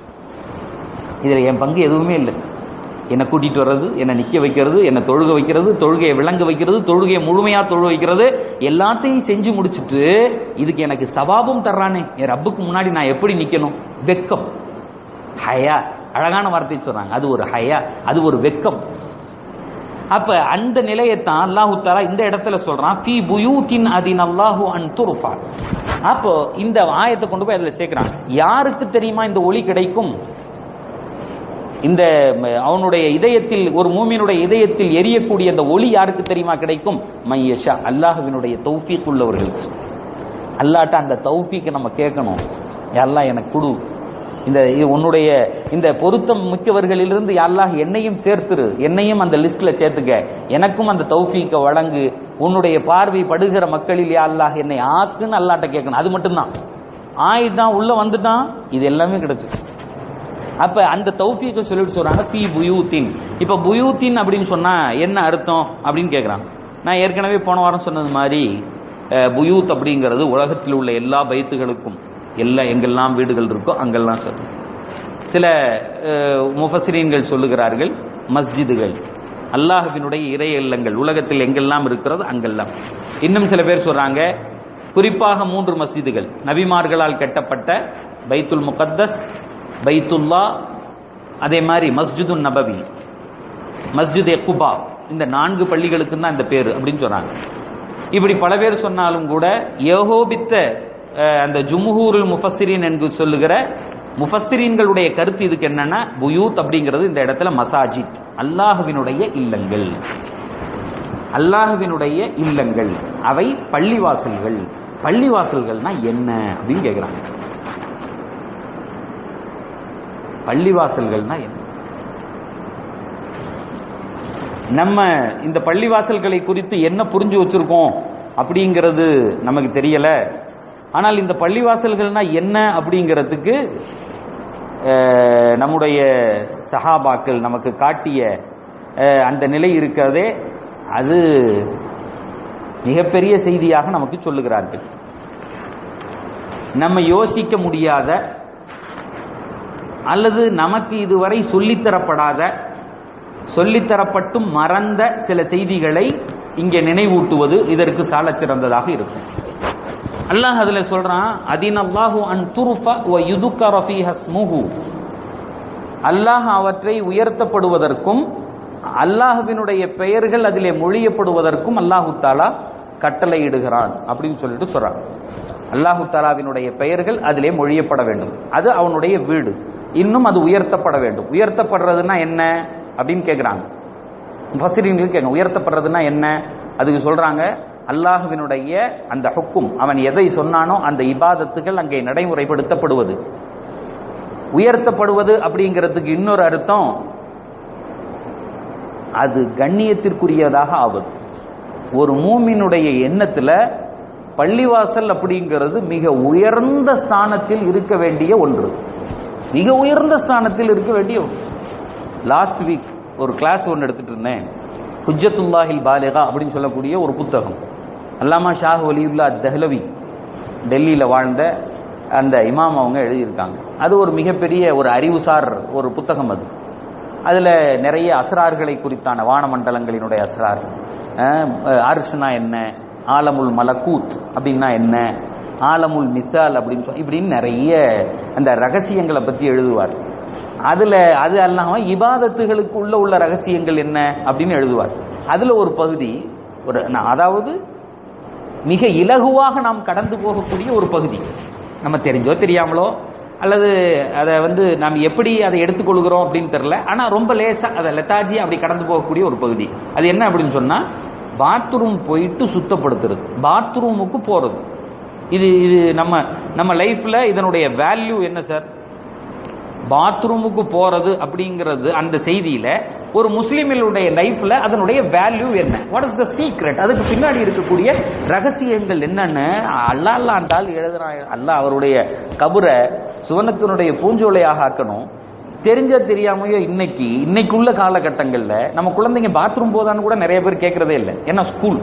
இதுல என் பங்கு எதுவுமே இல்லை என்னை கூட்டிட்டு வர்றது என்னை நிக்க வைக்கிறது என்னை தொழுக வைக்கிறது தொழுகையை விளங்க வைக்கிறது தொழுகையை முழுமையா தொழுக வைக்கிறது எல்லாத்தையும் செஞ்சு முடிச்சிட்டு இதுக்கு எனக்கு சவாபும் தர்றானே என் ரப்புக்கு முன்னாடி நான் எப்படி நிக்கணும் வெக்கம் ஹயா அழகான வார்த்தை சொல்றாங்க அது ஒரு ஹயா அது ஒரு வெக்கம் அப்ப அந்த நிலையத்தான் அல்லாஹு தாலா இந்த இடத்துல சொல்றான் ஃபீ புயூத்தின் அதின் அல்லாஹு அன் துருஃபா அப்போ இந்த ஆயத்தை கொண்டு போய் அதுல சேர்க்கிறாங்க யாருக்கு தெரியுமா இந்த ஒளி கிடைக்கும் இந்த ம, அவனுடைய இதயத்தில் ஒரு மூமியினுடைய இதயத்தில் எரியக்கூடிய அந்த ஒளி யாருக்கு தெரியுமா கிடைக்கும் மையஷா அல்லாஹ்வினுடைய தௌஃபீக் உள்ளவர்களுக்கு அல்லாட்ட அந்த தௌஃபீக்கு நம்ம கேட்கணும் அல்லாஹ் எனக்கு கொடு இந்த இது உன்னுடைய இந்த பொருத்தம் மிக்கவர்களிலிருந்து அல்லாஹ் என்னையும் சேர்த்துரு என்னையும் அந்த லிஸ்ட்ல சேர்த்துக்க எனக்கும் அந்த தௌஃபீக்க வழங்கு உன்னுடைய பார்வை படுகிற மக்களில் யா அல்லாஹ் என்னை ஆக்குன்னு அல்லாட்ட கேட்கணும் அது மட்டும்தான் ஆயிட்டான் உள்ள வந்துட்டான் இது எல்லாமே கிடைச்சு அப்ப அந்த தௌஃபீக்கு சொல்லிட்டு சொல்றாங்க பி புயூத்தின் இப்ப புயூத்தின் அப்படின்னு சொன்னா என்ன அர்த்தம் அப்படின்னு கேக்குறாங்க நான் ஏற்கனவே போன வாரம் சொன்னது மாதிரி அஹ், புயூத் அப்படிங்கிறது உலகத்தில் உள்ள எல்லா பைத்துகளுக்கும் எல்லா எங்கெல்லாம் வீடுகள் இருக்கோ அங்கெல்லாம் சொல்லும் சில அஹ், முஃபஸ்ஸிரீன்கள் சொல்லுகிறார்கள் மஸ்ஜிதுகள் அல்லாஹ்வினுடைய இறை இல்லங்கள் உலகத்தில் எங்கெல்லாம் இருக்கிறதோ அங்கெல்லாம் இன்னும் சில பேர் சொல்றாங்க குறிப்பாக மூன்று மஸ்ஜிதுகள் நபிமார்களால் கட்டப்பட்ட பைத்துல் முகத்தஸ் பைத்துல்லா அதே மாதிரி மஸ்ஜிதுன் நபவி மஸ்ஜித் குபா இந்த நான்கு பள்ளிகளுக்கு தான் இந்த பேர் அப்படின்னு சொல்றாங்க இப்படி பல பேர் சொன்னாலும் கூட ஏகோபித்த அஹ், அந்த ஜும்ஹூருல் முஃபஸ்ஸிரீன் என்று சொல்லுகிற முஃபஸ்ஸிரீன்களுடைய கருத்து இதுக்கு என்னன்னா புயூத் அப்படிங்கிறது இந்த இடத்துல மசாஜித் அல்லாஹ்வினுடைய இல்லங்கள் அல்லாஹ்வினுடைய இல்லங்கள் அவை பள்ளிவாசல்கள் பள்ளிவாசல்கள்னா என்ன அப்படின்னு கேக்குறாங்க பள்ளிவாசல்கள்னா என்ன நம்ம இந்த பள்ளிவாசல்களை குறித்து என்ன புரிஞ்சு வச்சிருக்கோம் அப்படிங்கிறது நமக்கு தெரியல ஆனால் இந்த பள்ளிவாசல்கள்னா என்ன அப்படிங்கிறதுக்கு அஹ், நம்முடைய சஹாபாக்கள் நமக்கு காட்டிய அஹ், அந்த நிலை இருக்கிறதே அது மிகப்பெரிய செய்தியாக நமக்கு சொல்லுகிறார்கள் நம்ம யோசிக்க முடியாத அல்லது நமக்கு இதுவரை சொல்லித்தரப்படாத சொல்லித்தரப்பட்டும் மறந்த சில செய்திகளை இங்கே நினைவூட்டுவது இதற்கு சாலச் சிறந்ததாக இருக்கும் அல்லாஹ் அதுல சொல்றான் அதினல்லாஹு அன் துருஃப வ யுதுக்கர ஃபீஹ ஸ்முஹு அல்லாஹ் அவற்றை உயர்த்தப்படுவதற்கும் அல்லாஹ்வினுடைய பெயர்கள் அதிலே மொழியப்படுவதற்கும் அல்லாஹு தாலா கட்டளையிடுகிறான் அப்படின்னு சொல்லிட்டு சொல்றான் அல்லாஹு தாலாவினுடைய பெயர்கள் அதிலே மொழியப்பட வேண்டும் அது அவனுடைய வீடு இன்னும் அது உயர்த்தப்பட வேண்டும் உயர்த்தப்படுறதுன்னா என்ன அப்படின்னு கேட்குறாங்க ஃபசிரின்கள் கேட்க உயர்த்தப்படுறதுன்னா என்ன அதுக்கு சொல்றாங்க அல்லாஹ்வினுடைய அந்த ஹுக்கும் அவன் எதை சொன்னானோ அந்த இபாதத்துகள் அங்கே நடைமுறைப்படுத்தப்படுவது உயர்த்தப்படுவது அப்படிங்கிறதுக்கு இன்னொரு அர்த்தம் அது கண்ணியத்திற்குரியதாக ஆவது ஒரு மூமினுடைய எண்ணத்துல பள்ளிவாசல் அப்படிங்கிறது மிக உயர்ந்த ஸ்தானத்தில் இருக்க வேண்டிய ஒன்று மிக உயர்ந்த ஸ்தானத்தில் இருக்க வேண்டிய ஒன்று லாஸ்ட் வீக் ஒரு கிளாஸ் ஒன்று எடுத்துட்டு இருந்தேன் ஹுஜத்துல்லாஹில் பாலிகா அப்படின்னு சொல்லக்கூடிய ஒரு புத்தகம் அல்லாமா ஷாஹ் வலியுல்லா தஹ்லவி டெல்லியில் வாழ்ந்த அந்த இமாம் அவங்க எழுதியிருக்காங்க அது ஒரு மிகப்பெரிய ஒரு அறிவுசார் ஒரு புத்தகம் அது அதுல நிறைய அஸ்ரார்களை குறித்தான வானமண்டலங்களினுடைய அஸ்ரார் அரிசுனா என்ன ஆலமுல் மலக்கூத் அப்படின்னா என்ன ஆலமுல் மிசால் அப்படின்னு சொல்லி இப்படின்னு நிறைய அந்த ரகசியங்களை பத்தி எழுதுவார் அதுல அது அல்லாம இபாதத்துகளுக்கு உள்ள உள்ள ரகசியங்கள் என்ன அப்படின்னு எழுதுவார் அதுல ஒரு பகுதி ஒரு நான் அதாவது மிக இலகுவாக நாம் கடந்து போகக்கூடிய ஒரு பகுதி நம்ம தெரிஞ்சோ தெரியாமலோ அல்லது அதை வந்து நாம் எப்படி அதை எடுத்துக்கொள்கிறோம் அப்படின்னு தெரியல ஆனா ரொம்ப லேசா அதை லெத்தாஜி அப்படி கடந்து போகக்கூடிய ஒரு பகுதி அது என்ன அப்படின்னு சொன்னா பாத்ரூம் போயிட்டு சுத்தப்படுத்துறது பாத்ரூமுக்கு போறது இது இது நம்ம நம்ம லைஃப்ல இதனுடைய வேல்யூ என்ன சார் பாத்ரூமுக்கு போறது அப்படிங்கிறது அந்த செய்தியில ஒரு முஸ்லிமினுடைய லைஃப்ல அதனுடைய வேல்யூ என்ன வாட் இஸ் த சீக்ரெட் அதுக்கு பின்னாடி இருக்கக்கூடிய ரகசியங்கள் என்னன்னு அல்லா அல்லாண்டால் எழுதுறான் அல்லா அவருடைய கபரை சுவனத்தினுடைய பூஞ்சோலையாக ஆக்கணும் தெரிஞ்ச தெரியாமையோ இன்னைக்கு இன்னைக்குள்ள காலகட்டங்கள்ல நம்ம குழந்தைங்க பாத்ரூம் போதான்னு கூட நிறைய பேர் கேட்கறதே இல்லை ஏன்னா ஸ்கூல்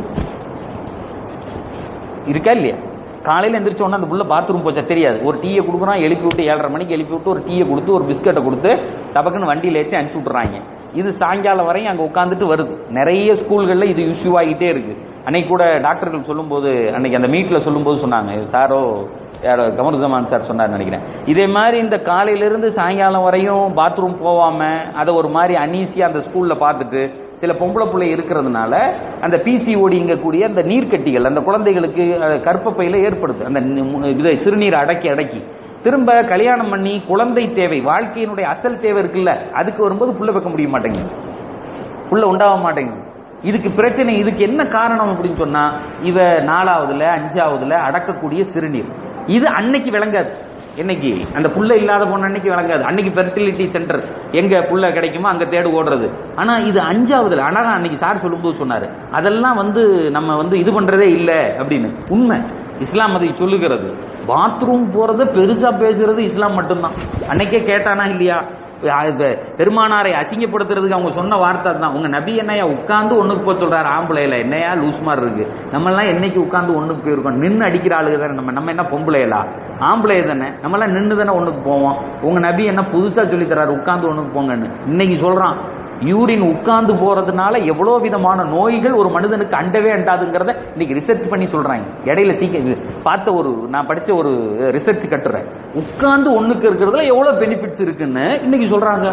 இருக்கா இல்லையா காலையில் எந்திரிச்ச உடனே அந்த புள்ள பாத்ரூம் போச்சா தெரியாது ஒரு டீயை கொடுக்குறான் எழுப்பி விட்டு ஏழரை மணிக்கு எழுப்பி விட்டு ஒரு டீயை கொடுத்து ஒரு பிஸ்கட்டை கொடுத்து டபக்குன்னு வண்டியில் ஏற்றி அனுப்பிச்சு விட்றாங்க இது சாயங்காலம் வரையும் அங்கே உட்காந்துட்டு வருது நிறைய ஸ்கூல்களில் இது இஷ்யூ ஆகிட்டே இருக்கு அன்னைக்கு கூட டாக்டர்கள் சொல்லும்போது அன்னைக்கு அந்த மீட்டில் சொல்லும்போது சொன்னாங்க சாரோ யாரோ கமருதமான் சார் சொன்னார் நினைக்கிறேன் இதே மாதிரி இந்த காலையிலிருந்து சாயங்காலம் வரையும் பாத்ரூம் போகாம அதை ஒரு மாதிரி அனீசியா அந்த ஸ்கூல்ல பார்த்துட்டு சில பொம்பளை பிள்ளை இருக்கிறதுனால அந்த பிசிஓடிங்க கூடிய அந்த நீர்க்கட்டிகள் அந்த குழந்தைகளுக்கு கற்பப்பையில ஏற்படுது அந்த இதை சிறுநீர் அடக்கி அடக்கி திரும்ப கல்யாணம் பண்ணி குழந்தை தேவை வாழ்க்கையினுடைய அசல் தேவை இருக்குல்ல அதுக்கு வரும்போது புள்ள வைக்க முடிய மாட்டேங்குது புள்ள உண்டாக மாட்டேங்குது இதுக்கு பிரச்சனை இதுக்கு என்ன காரணம் அப்படின்னு சொன்னா இவ நாலாவதுல அஞ்சாவதுல அடக்கக்கூடிய சிறுநீர் இது அன்னைக்கு விளங்காது என்னைக்கு அந்த புள்ள இல்லாத பொண்ணு அன்னைக்கு விளங்காது அன்னைக்கு ஃபெர்டிலிட்டி சென்டர் எங்க புள்ள கிடைக்குமோ அங்க தேடு ஓடுறது ஆனா இது அஞ்சாவதுல அழகா அன்னைக்கு சார் சொல்லும்போது சொன்னாரு அதெல்லாம் வந்து நம்ம வந்து இது பண்றதே இல்ல அப்படின்னு உண்மை இஸ்லாம் அதை சொல்லுகிறது பாத்ரூம் போறத பெருசா பேசுறது இஸ்லாம் மட்டும்தான் அன்னைக்கே கேட்டானா இல்லையா பெருமானாரை அசிங்கப்படுத்துறதுக்கு அவங்க சொன்ன வார்த்தை தான் உங்க நபி என்னையா உட்கார்ந்து ஒண்ணுக்கு போய் சொல்றாரு ஆம்பளையில என்னையா லூஸ் மாதிரி இருக்கு நம்ம எல்லாம் என்னைக்கு உட்கார்ந்து ஒண்ணுக்கு போயிருக்கோம் நின்று அடிக்கிற ஆளுங்க தானே நம்ம நம்ம என்ன பொம்பளையலா ஆம்பளை தானே நம்ம எல்லாம் நின்று தானே ஒண்ணுக்கு போவோம் உங்க நபி என்ன புதுசா சொல்லி தராரு உட்கார்ந்து ஒண்ணுக்கு போங்கன்னு இன்னைக்கு சொல்றான் யூரின் உட்கார்ந்து போறதுனால எவ்வளவு விதமான நோய்கள் ஒரு மனிதனுக்கு அண்டவே அண்டாதுங்கிறத இன்னைக்கு ரிசர்ச் பண்ணி சொல்றாங்க இடையில சீக்கிரம் பார்த்த ஒரு நான் படிச்ச ஒரு ரிசர்ச் கட்டுறேன் உட்கார்ந்து ஒண்ணுக்கு இருக்கிறதுல எவ்வளவு பெனிஃபிட்ஸ் இருக்குன்னு இன்னைக்கு சொல்றாங்க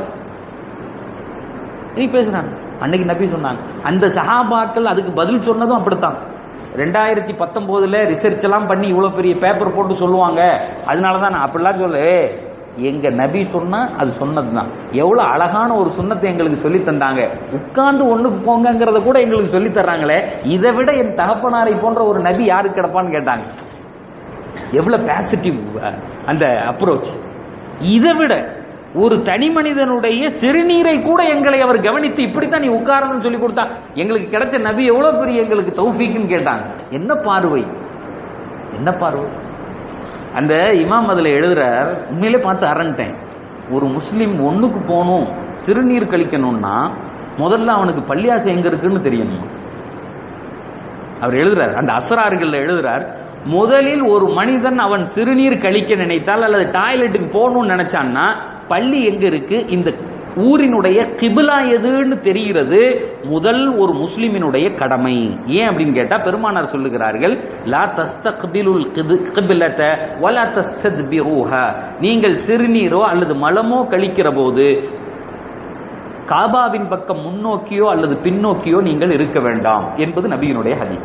நீ பேசுறாங்க அன்னைக்கு நபி சொன்னாங்க அந்த சஹாபாக்கள் அதுக்கு பதில் சொன்னதும் அப்படித்தான் ரெண்டாயிரத்தி பத்தொன்பதுல ரிசர்ச் எல்லாம் பண்ணி இவ்வளவு பெரிய பேப்பர் போட்டு சொல்லுவாங்க அதனாலதான் நான் அப்படிலாம் சொல்ல எங்க நபி சொன்னா அது சொன்னதுதான் எவ்வளவு அழகான ஒரு சுண்ணத்தை எங்களுக்கு சொல்லி தந்தாங்க உட்கார்ந்து ஒண்ணுக்கு போங்கிறத கூட எங்களுக்கு சொல்லி தர்றாங்களே இதை விட என் தகப்பனாரை போன்ற ஒரு நபி யாருக்கு கிடப்பான்னு கேட்டாங்க எவ்வளவு பாசிட்டிவ் அந்த அப்ரோச் இதை விட ஒரு தனி மனிதனுடைய சிறுநீரை கூட எங்களை அவர் கவனித்து இப்படித்தான் நீ உட்காரணும்னு சொல்லி கொடுத்தா எங்களுக்கு கிடைச்ச நபி எவ்வளவு பெரிய எங்களுக்கு தௌஃபீக்குன்னு கேட்டாங்க என்ன பார்வை என்ன பார்வை அந்த இமாம் அதுல எழுதுறார் உண்மையிலே பார்த்து அரண்டேன் ஒரு முஸ்லீம் ஒண்ணுக்கு போகணும் சிறுநீர் கழிக்கணும்னா முதல்ல அவனுக்கு பள்ளியாசை எங்க இருக்குன்னு தெரியணும் அவர் எழுதுறார் அந்த அசராறுகள்ல எழுதுறார் முதலில் ஒரு மனிதன் அவன் சிறுநீர் கழிக்க நினைத்தால் அல்லது டாய்லெட்டுக்கு போகணும்னு நினைச்சான்னா பள்ளி எங்க இருக்கு இந்த ஊரினுடைய கிபிலா எதுன்னு தெரிகிறது முதல் ஒரு முஸ்லிமினுடைய கடமை ஏன் அப்படின்னு கேட்டா பெருமானார் சொல்லுகிறார்கள் லா தஸ்தக்பிலுல் கிபிலத வலா தஸ்தத்பிருஹ நீங்கள் சிறுநீரோ அல்லது மலமோ கழிக்கிற போது காபாவின் பக்கம் முன்னோக்கியோ அல்லது பின்னோக்கியோ நீங்கள் இருக்க வேண்டாம் என்பது நபியினுடைய ஹதி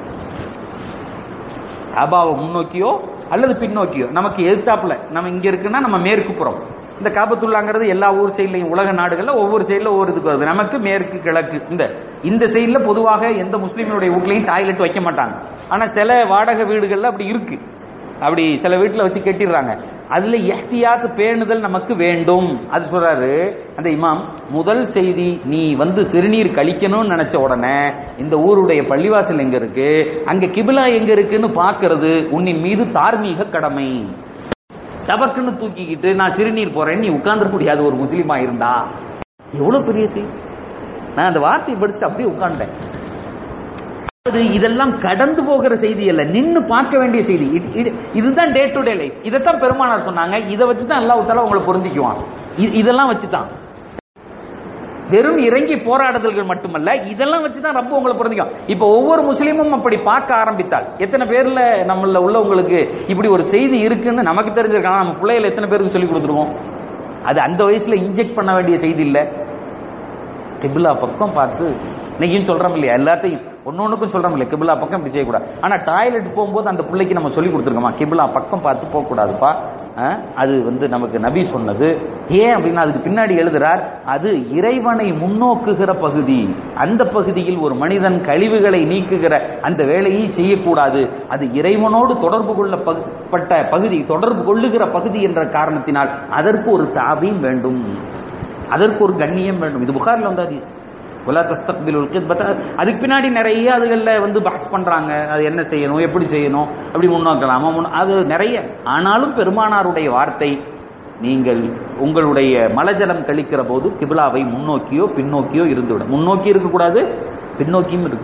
காபாவை முன்னோக்கியோ அல்லது பின்னோக்கியோ நமக்கு எதிர்த்தாப்புல நம்ம இங்க இருக்குன்னா நம்ம மேற்கு புறம் இந்த காபத்துள்ளாங்கிறது எல்லா ஊர் சைட்லையும் உலக நாடுகள்ல ஒவ்வொரு சைடுல ஒவ்வொரு இதுக்கு வருது நமக்கு மேற்கு கிழக்கு இந்த இந்த சைடுல பொதுவாக எந்த முஸ்லீமினுடைய வீட்லையும் டாய்லெட் வைக்க மாட்டாங்க ஆனா சில வாடகை வீடுகள்ல அப்படி இருக்கு அப்படி சில வீட்டுல வச்சு கட்டிடுறாங்க அதுல எஹ்தியாத் பேணுதல் நமக்கு வேண்டும் அது சொல்றாரு அந்த இமாம் முதல் செய்தி நீ வந்து சிறுநீர் கழிக்கணும்னு நினைச்ச உடனே இந்த ஊருடைய பள்ளிவாசல் எங்க இருக்கு அங்க கிபிலா எங்க இருக்குன்னு பாக்குறது உன்னின் மீது தார்மீக கடமை டபக்குன்னு தூக்கிக்கிட்டு நான் சிறுநீர் போறேன் நீ உட்கார்ந்துட முடியாது ஒரு முஸ்லீமா இருந்தா எவ்வளவு பெரிய செய்தி நான் அந்த வார்த்தையை படிச்சு அப்படியே உட்கார்ந்தேன் அது இதெல்லாம் கடந்து போகிற செய்தி அல்ல நின்னு பார்க்க வேண்டிய செய்தி இது- இது- இதுதான் டே டு டே லைஃப் இதைத்தான் பெருமானார் சொன்னாங்க இதை வச்சு தான் அல்லாஹ் தாலா உங்களை பொருந்திக்குவான் இ- இதெல்லாம் வச்சு தான் வெறும் இறங்கி போராடுதல்கள் மட்டுமல்ல இதெல்லாம் வச்சு தான் ரப்ப உங்களை பொருந்திக்கும் இப்ப ஒவ்வொரு முஸ்லீமும் அப்படி பார்க்க ஆரம்பித்தால் எத்தனை பேர்ல நம்மள உள்ளவங்களுக்கு இப்படி ஒரு செய்தி இருக்குன்னு நமக்கு தெரிஞ்சிருக்காங்க நம்ம பிள்ளைகள் எத்தனை பேருக்கு சொல்லி கொடுத்துருவோம் அது அந்த வயசுல இன்ஜெக்ட் பண்ண வேண்டிய செய்தி இல்ல கிபிலா பக்கம் பார்த்து இன்னைக்கும் சொல்றோம் இல்லையா எல்லாத்தையும் ஒன்னொன்னுக்கும் சொல்றோம் இல்லையா கிபிலா பக்கம் இப்படி செய்யக்கூடாது ஆனா டாய்லெட் போகும்போது அந்த பிள்ளைக்கு நம்ம சொல்லி கொடுத்துருக்கோமா கிபிலா பக்கம் பார்த்து போகக்கூடாதுப்பா அஹ், அது வந்து நமக்கு நபி சொன்னது ஏன் அப்படின்னா அதுக்கு பின்னாடி எழுதுறார் அது இறைவனை முன்னோக்குகிற பகுதி அந்த பகுதியில் ஒரு மனிதன் கழிவுகளை நீக்குகிற அந்த வேலையை செய்யக்கூடாது அது இறைவனோடு தொடர்பு கொள்ளப்பட்ட பகுதி தொடர்பு கொள்ளுகிற பகுதி என்ற காரணத்தினால் அதற்கு ஒரு தாபீம் வேண்டும் அதற்கு ஒரு கண்ணியம் வேண்டும் இது புகார்ல வந்து ஹதீஸ் ஒலா தஸ்தக்பிலுல் கித்பத அதுக்கு பின்னாடி நிறைய அதுகள்ல வந்து பாஸ் பண்றாங்க அது என்ன செய்யணும் எப்படி செய்யணும் அப்படி முன்னோக்கலாமா முன் அது நிறைய ஆனாலும் பெருமானாருடைய வார்த்தை நீங்கள் உங்களுடைய மலஜலம் கழிக்கிற போது கிபிலாவை முன்னோக்கியோ பின்னோக்கியோ இருந்துவிடும் முன்னோக்கி இருக்கக்கூடாது பின்னோக்கியும் இருக்கு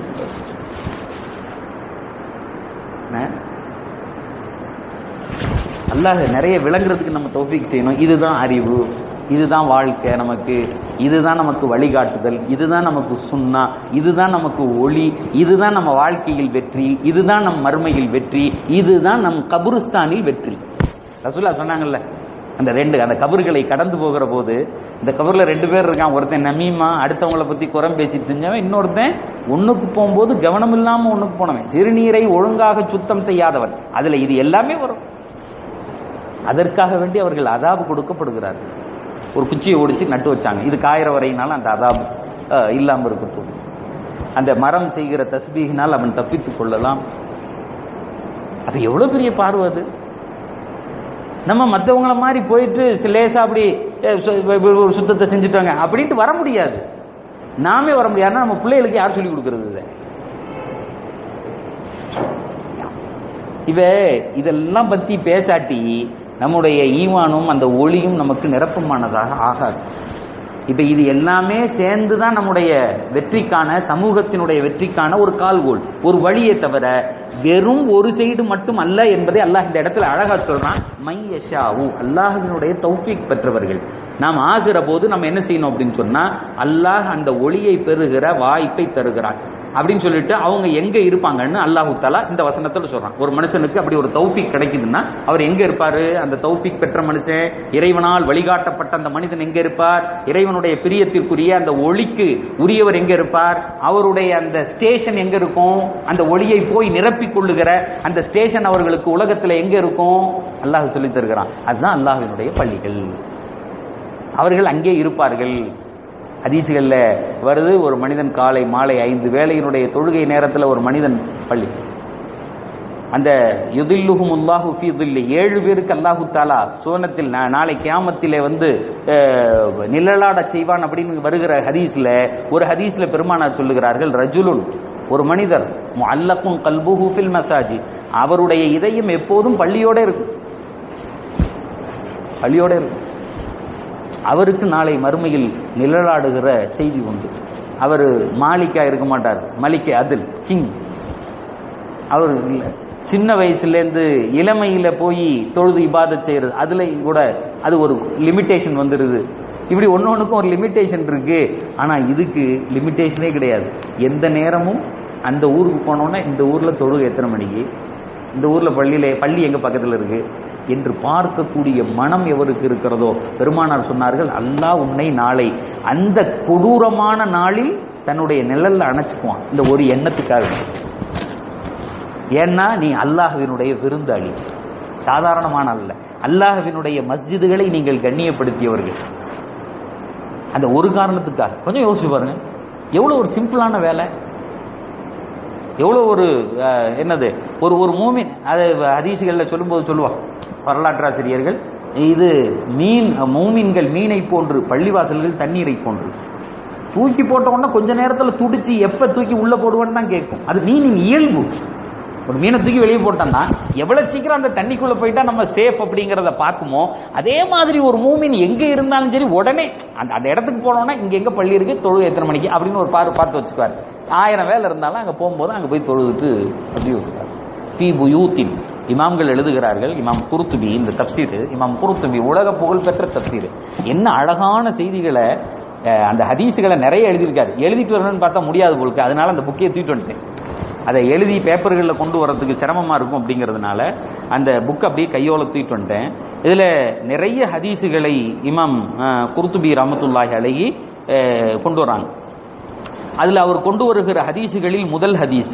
என்ன? அல்லாஹ் நிறைய விளங்குறதுக்கு நம்ம தௌஃபீக் செய்யணும் இதுதான் அறிவு இதுதான் வாழ்க்கை நமக்கு இதுதான் நமக்கு வழிகாட்டுதல் இதுதான் நமக்கு சுண்ணா இதுதான் நமக்கு ஒளி இதுதான் நம்ம வாழ்க்கையில் வெற்றி இதுதான் நம் மறுமையில் வெற்றி இதுதான் நம் கபுருஸ்தானில் வெற்றி ரசூலா சொன்னாங்கல்ல அந்த ரெண்டு அந்த கபறுகளை கடந்து போகிற போது இந்த கபர்ல ரெண்டு பேர் இருக்கான் ஒருத்தன் நமீமா அடுத்தவங்கள பத்தி குறம் பேசிட்டு செஞ்சவன் இன்னொருத்தன் ஒண்ணுக்கு போகும்போது கவனம் இல்லாம ஒண்ணுக்கு போனவன் சிறுநீரை ஒழுங்காக சுத்தம் செய்யாதவன் அதுல இது எல்லாமே வரும் அதற்காக வேண்டி அவர்கள் அதாபு கொடுக்கப்படுகிறார்கள் ஒரு குச்சியை ஒடிச்சு நட்டு வச்சாங்க இது காயிற வரையினால அந்த அதாபு அஹ், இல்லாம இருக்கட்டும் அந்த மரம் செய்கிற தஸ்பீகினால் அவன் தப்பித்துக் கொள்ளலாம் அது எவ்வளவு பெரிய பார்வை அது நம்ம மற்றவங்கள மாதிரி போயிட்டு சி- லேசா அப்படி அஹ், சு- ஒரு சுத்தத்தை செஞ்சுட்டாங்க அப்படின்ட்டு வர முடியாது நாமே வர முடியாதுன்னா நம்ம பிள்ளைகளுக்கு யார் சொல்லி கொடுக்கறது இதை இவ இதெல்லாம் பத்தி பேசாட்டி நம்முடைய ஈவானும் அந்த ஒளியும் நமக்கு நிரப்பமானதாக ஆகாது இப்ப இது எல்லாமே சேர்ந்து தான் நம்முடைய வெற்றிக்கான சமூகத்தினுடைய வெற்றிக்கான ஒரு கால்கோல் ஒரு வழியே தவிர வெறும் ஒரு சைடு மட்டும் அல்ல என்பதை அல்லாஹ் இந்த இடத்துல அழகா சொல்றான் மையஷாவு அல்லாஹினுடைய தௌஃபீக் பெற்றவர்கள் நாம் ஆகிற போது நம்ம என்ன செய்யணும் அப்படின்னு சொன்னா அல்லாஹ் அந்த ஒளியை பெறுகிற வாய்ப்பை தருகிறான் அப்படின்னு சொல்லிட்டு அவங்க எங்க இருப்பாங்கன்னு அல்லாஹு தாலா இந்த வசனத்துல சொல்றான் ஒரு மனுஷனுக்கு அப்படி ஒரு தௌஃபீக் கிடைக்குதுன்னா அவர் எங்க இருப்பாரு அந்த தௌஃபீக் பெற்ற மனுஷன் இறைவனால் வழிகாட்டப்பட்ட அந்த மனிதன் எங்க இருப்பார் இறைவனுடைய பிரியத்திற்குரிய அந்த ஒளிக்கு உரியவர் எங்க இருப்பார் அவருடைய அந்த ஸ்டேஷன் எங்க இருக்கும் அந்த ஒளியை போய் நிரப்பிக் கொள்ளுகிற அந்த ஸ்டேஷன் அவர்களுக்கு உலகத்துல எங்க இருக்கும் அல்லாஹ் சொல்லி தருகிறான் அதுதான் அல்லாஹ்வினுடைய பள்ளிகள் அவர்கள் அங்கே இருப்பார்கள் ஹதீசுகள்ல வருது ஒரு மனிதன் காலை மாலை ஐந்து வேளையினுடைய தொழுகை நேரத்தில் ஒரு மனிதன் பள்ளி அந்த யுதில்லுஹும் அல்லாஹு ஃபீ தில்லி ஏழு பேருக்கு அல்லாஹு தாலா சுவனத்தில் நா- நாளை கியாமத்திலே வந்து அஹ், நிழலாட செய்வான் அப்படின்னு வருகிற ஹதீஸ்ல ஒரு ஹதீஸ்ல பெருமானார் சொல்லுகிறார்கள் ரஜுலுன் ஒரு மனிதர் அல்லக்கும் கல்புஹு ஃபில் மசாஜி அவருடைய இதயம் எப்போதும் பள்ளியோட இருக்கும் பள்ளியோட இருக்கும் அவருக்கு நாளை மறுமையில் நிழலாடுகிற செய்தி உண்டு அவர் மாலிக்கா இருக்க மாட்டார் மலிக்கே அதில் கிங் அவர் இல்ல. சின்ன வயசுலேருந்து இளமையில போய் தொழுது இபாதத் செய்யறது அதுல கூட அது ஒரு லிமிட்டேஷன் வந்துடுது இப்படி ஒன்று ஒன்றுக்கும் ஒரு லிமிட்டேஷன் இருக்கு ஆனா இதுக்கு லிமிட்டேஷனே கிடையாது எந்த நேரமும் அந்த ஊருக்கு போனோன்னா இந்த ஊர்ல தொழுகை எத்தனை மணிக்கு இந்த ஊர்ல பள்ளியில பள்ளி எங்க பக்கத்துல இருக்கு என்று பார்க்கக்கூடிய மனம் எவருக்கு இருக்கிறதோ பெருமானார் சொன்னார்கள் அல்லாஹ் உன்னை நாளை அந்த கொடூரமான நாளில் தன்னுடைய நிழல்ல அணைச்சுக்குவான் இந்த ஒரு எண்ணத்துக்காக ஏன்னா நீ அல்லாஹ்வினுடைய விருந்தாளி சாதாரணமான அல்ல அல்லாஹ்வினுடைய மஸ்ஜிதுகளை நீங்கள் கண்ணியப்படுத்தியவர்கள் அந்த ஒரு காரணத்துக்காக கொஞ்சம் யோசிச்சு பாருங்க எவ்வளவு ஒரு சிம்பிளான வேலை எவ்வளோ ஒரு அஹ், என்னது ஒரு ஒரு மூமின் அது ஹதீசுகளில் சொல்லும்போது சொல்லுவான் வரலாற்றாசிரியர்கள் இது மீன் மூமின்கள் மீனை போன்று பள்ளிவாசல்கள் தண்ணீரை போன்று தூக்கி போட்ட உடனே கொஞ்ச நேரத்தில் துடிச்சு எப்ப தூக்கி உள்ள போடுவேன்னு தான் கேட்கும் அது மீனின் இயல்பு ஒரு மீனை தூக்கி வெளியே போட்டோம்னா எவ்வளவு சீக்கிரம் அந்த தண்ணிக்குள்ள போயிட்டா நம்ம சேஃப் அப்படிங்கறத பார்க்குமோ அதே மாதிரி ஒரு மூமின் எங்க இருந்தாலும் சரி உடனே அந்த அந்த இடத்துக்கு போனோம்னா இங்க எங்க பள்ளி இருக்கு தொழுது எத்தனை மணிக்கு அப்படின்னு ஒரு பாரு பார்த்து வச்சுக்குவார் ஆயிரம் வேலை இருந்தாலும் அங்க போகும்போது அங்க போய் தொழுதுட்டு அப்படியே வருவார் ஃபி புயூத்தின் இமாம்கள் எழுதுகிறார்கள் இமாம் குருத்துபி இந்த தப்சீர் இமாம் குருத்துபி உலக புகழ்பெற்ற தப்சீர் என்ன அழகான செய்திகளை அஹ், அந்த ஹதீஸுகளை நிறைய எழுதியிருக்காரு எழுதிட்டு வரணும்னு பார்த்தா முடியாது போலுக்கு அதனால அந்த புக்கையை தூக்கிட்டு வந்துட்டேன் அதை எழுதி பேப்பர்களில் கொண்டு வரதுக்கு சிரமமா இருக்கும் அப்படிங்கிறதுனால அந்த புக் அப்படியே கையோல தூக்கிட்டு வந்துட்டேன் இதுல நிறைய ஹதீஸுகளை இமாம் அஹ், குருத்துபி ரஹமத்துல்லாஹி அலைஹி அஹ், கொண்டு வராங்க அதுல அவர் கொண்டு வருகிற ஹதீஸுகளில் முதல் ஹதீஸ்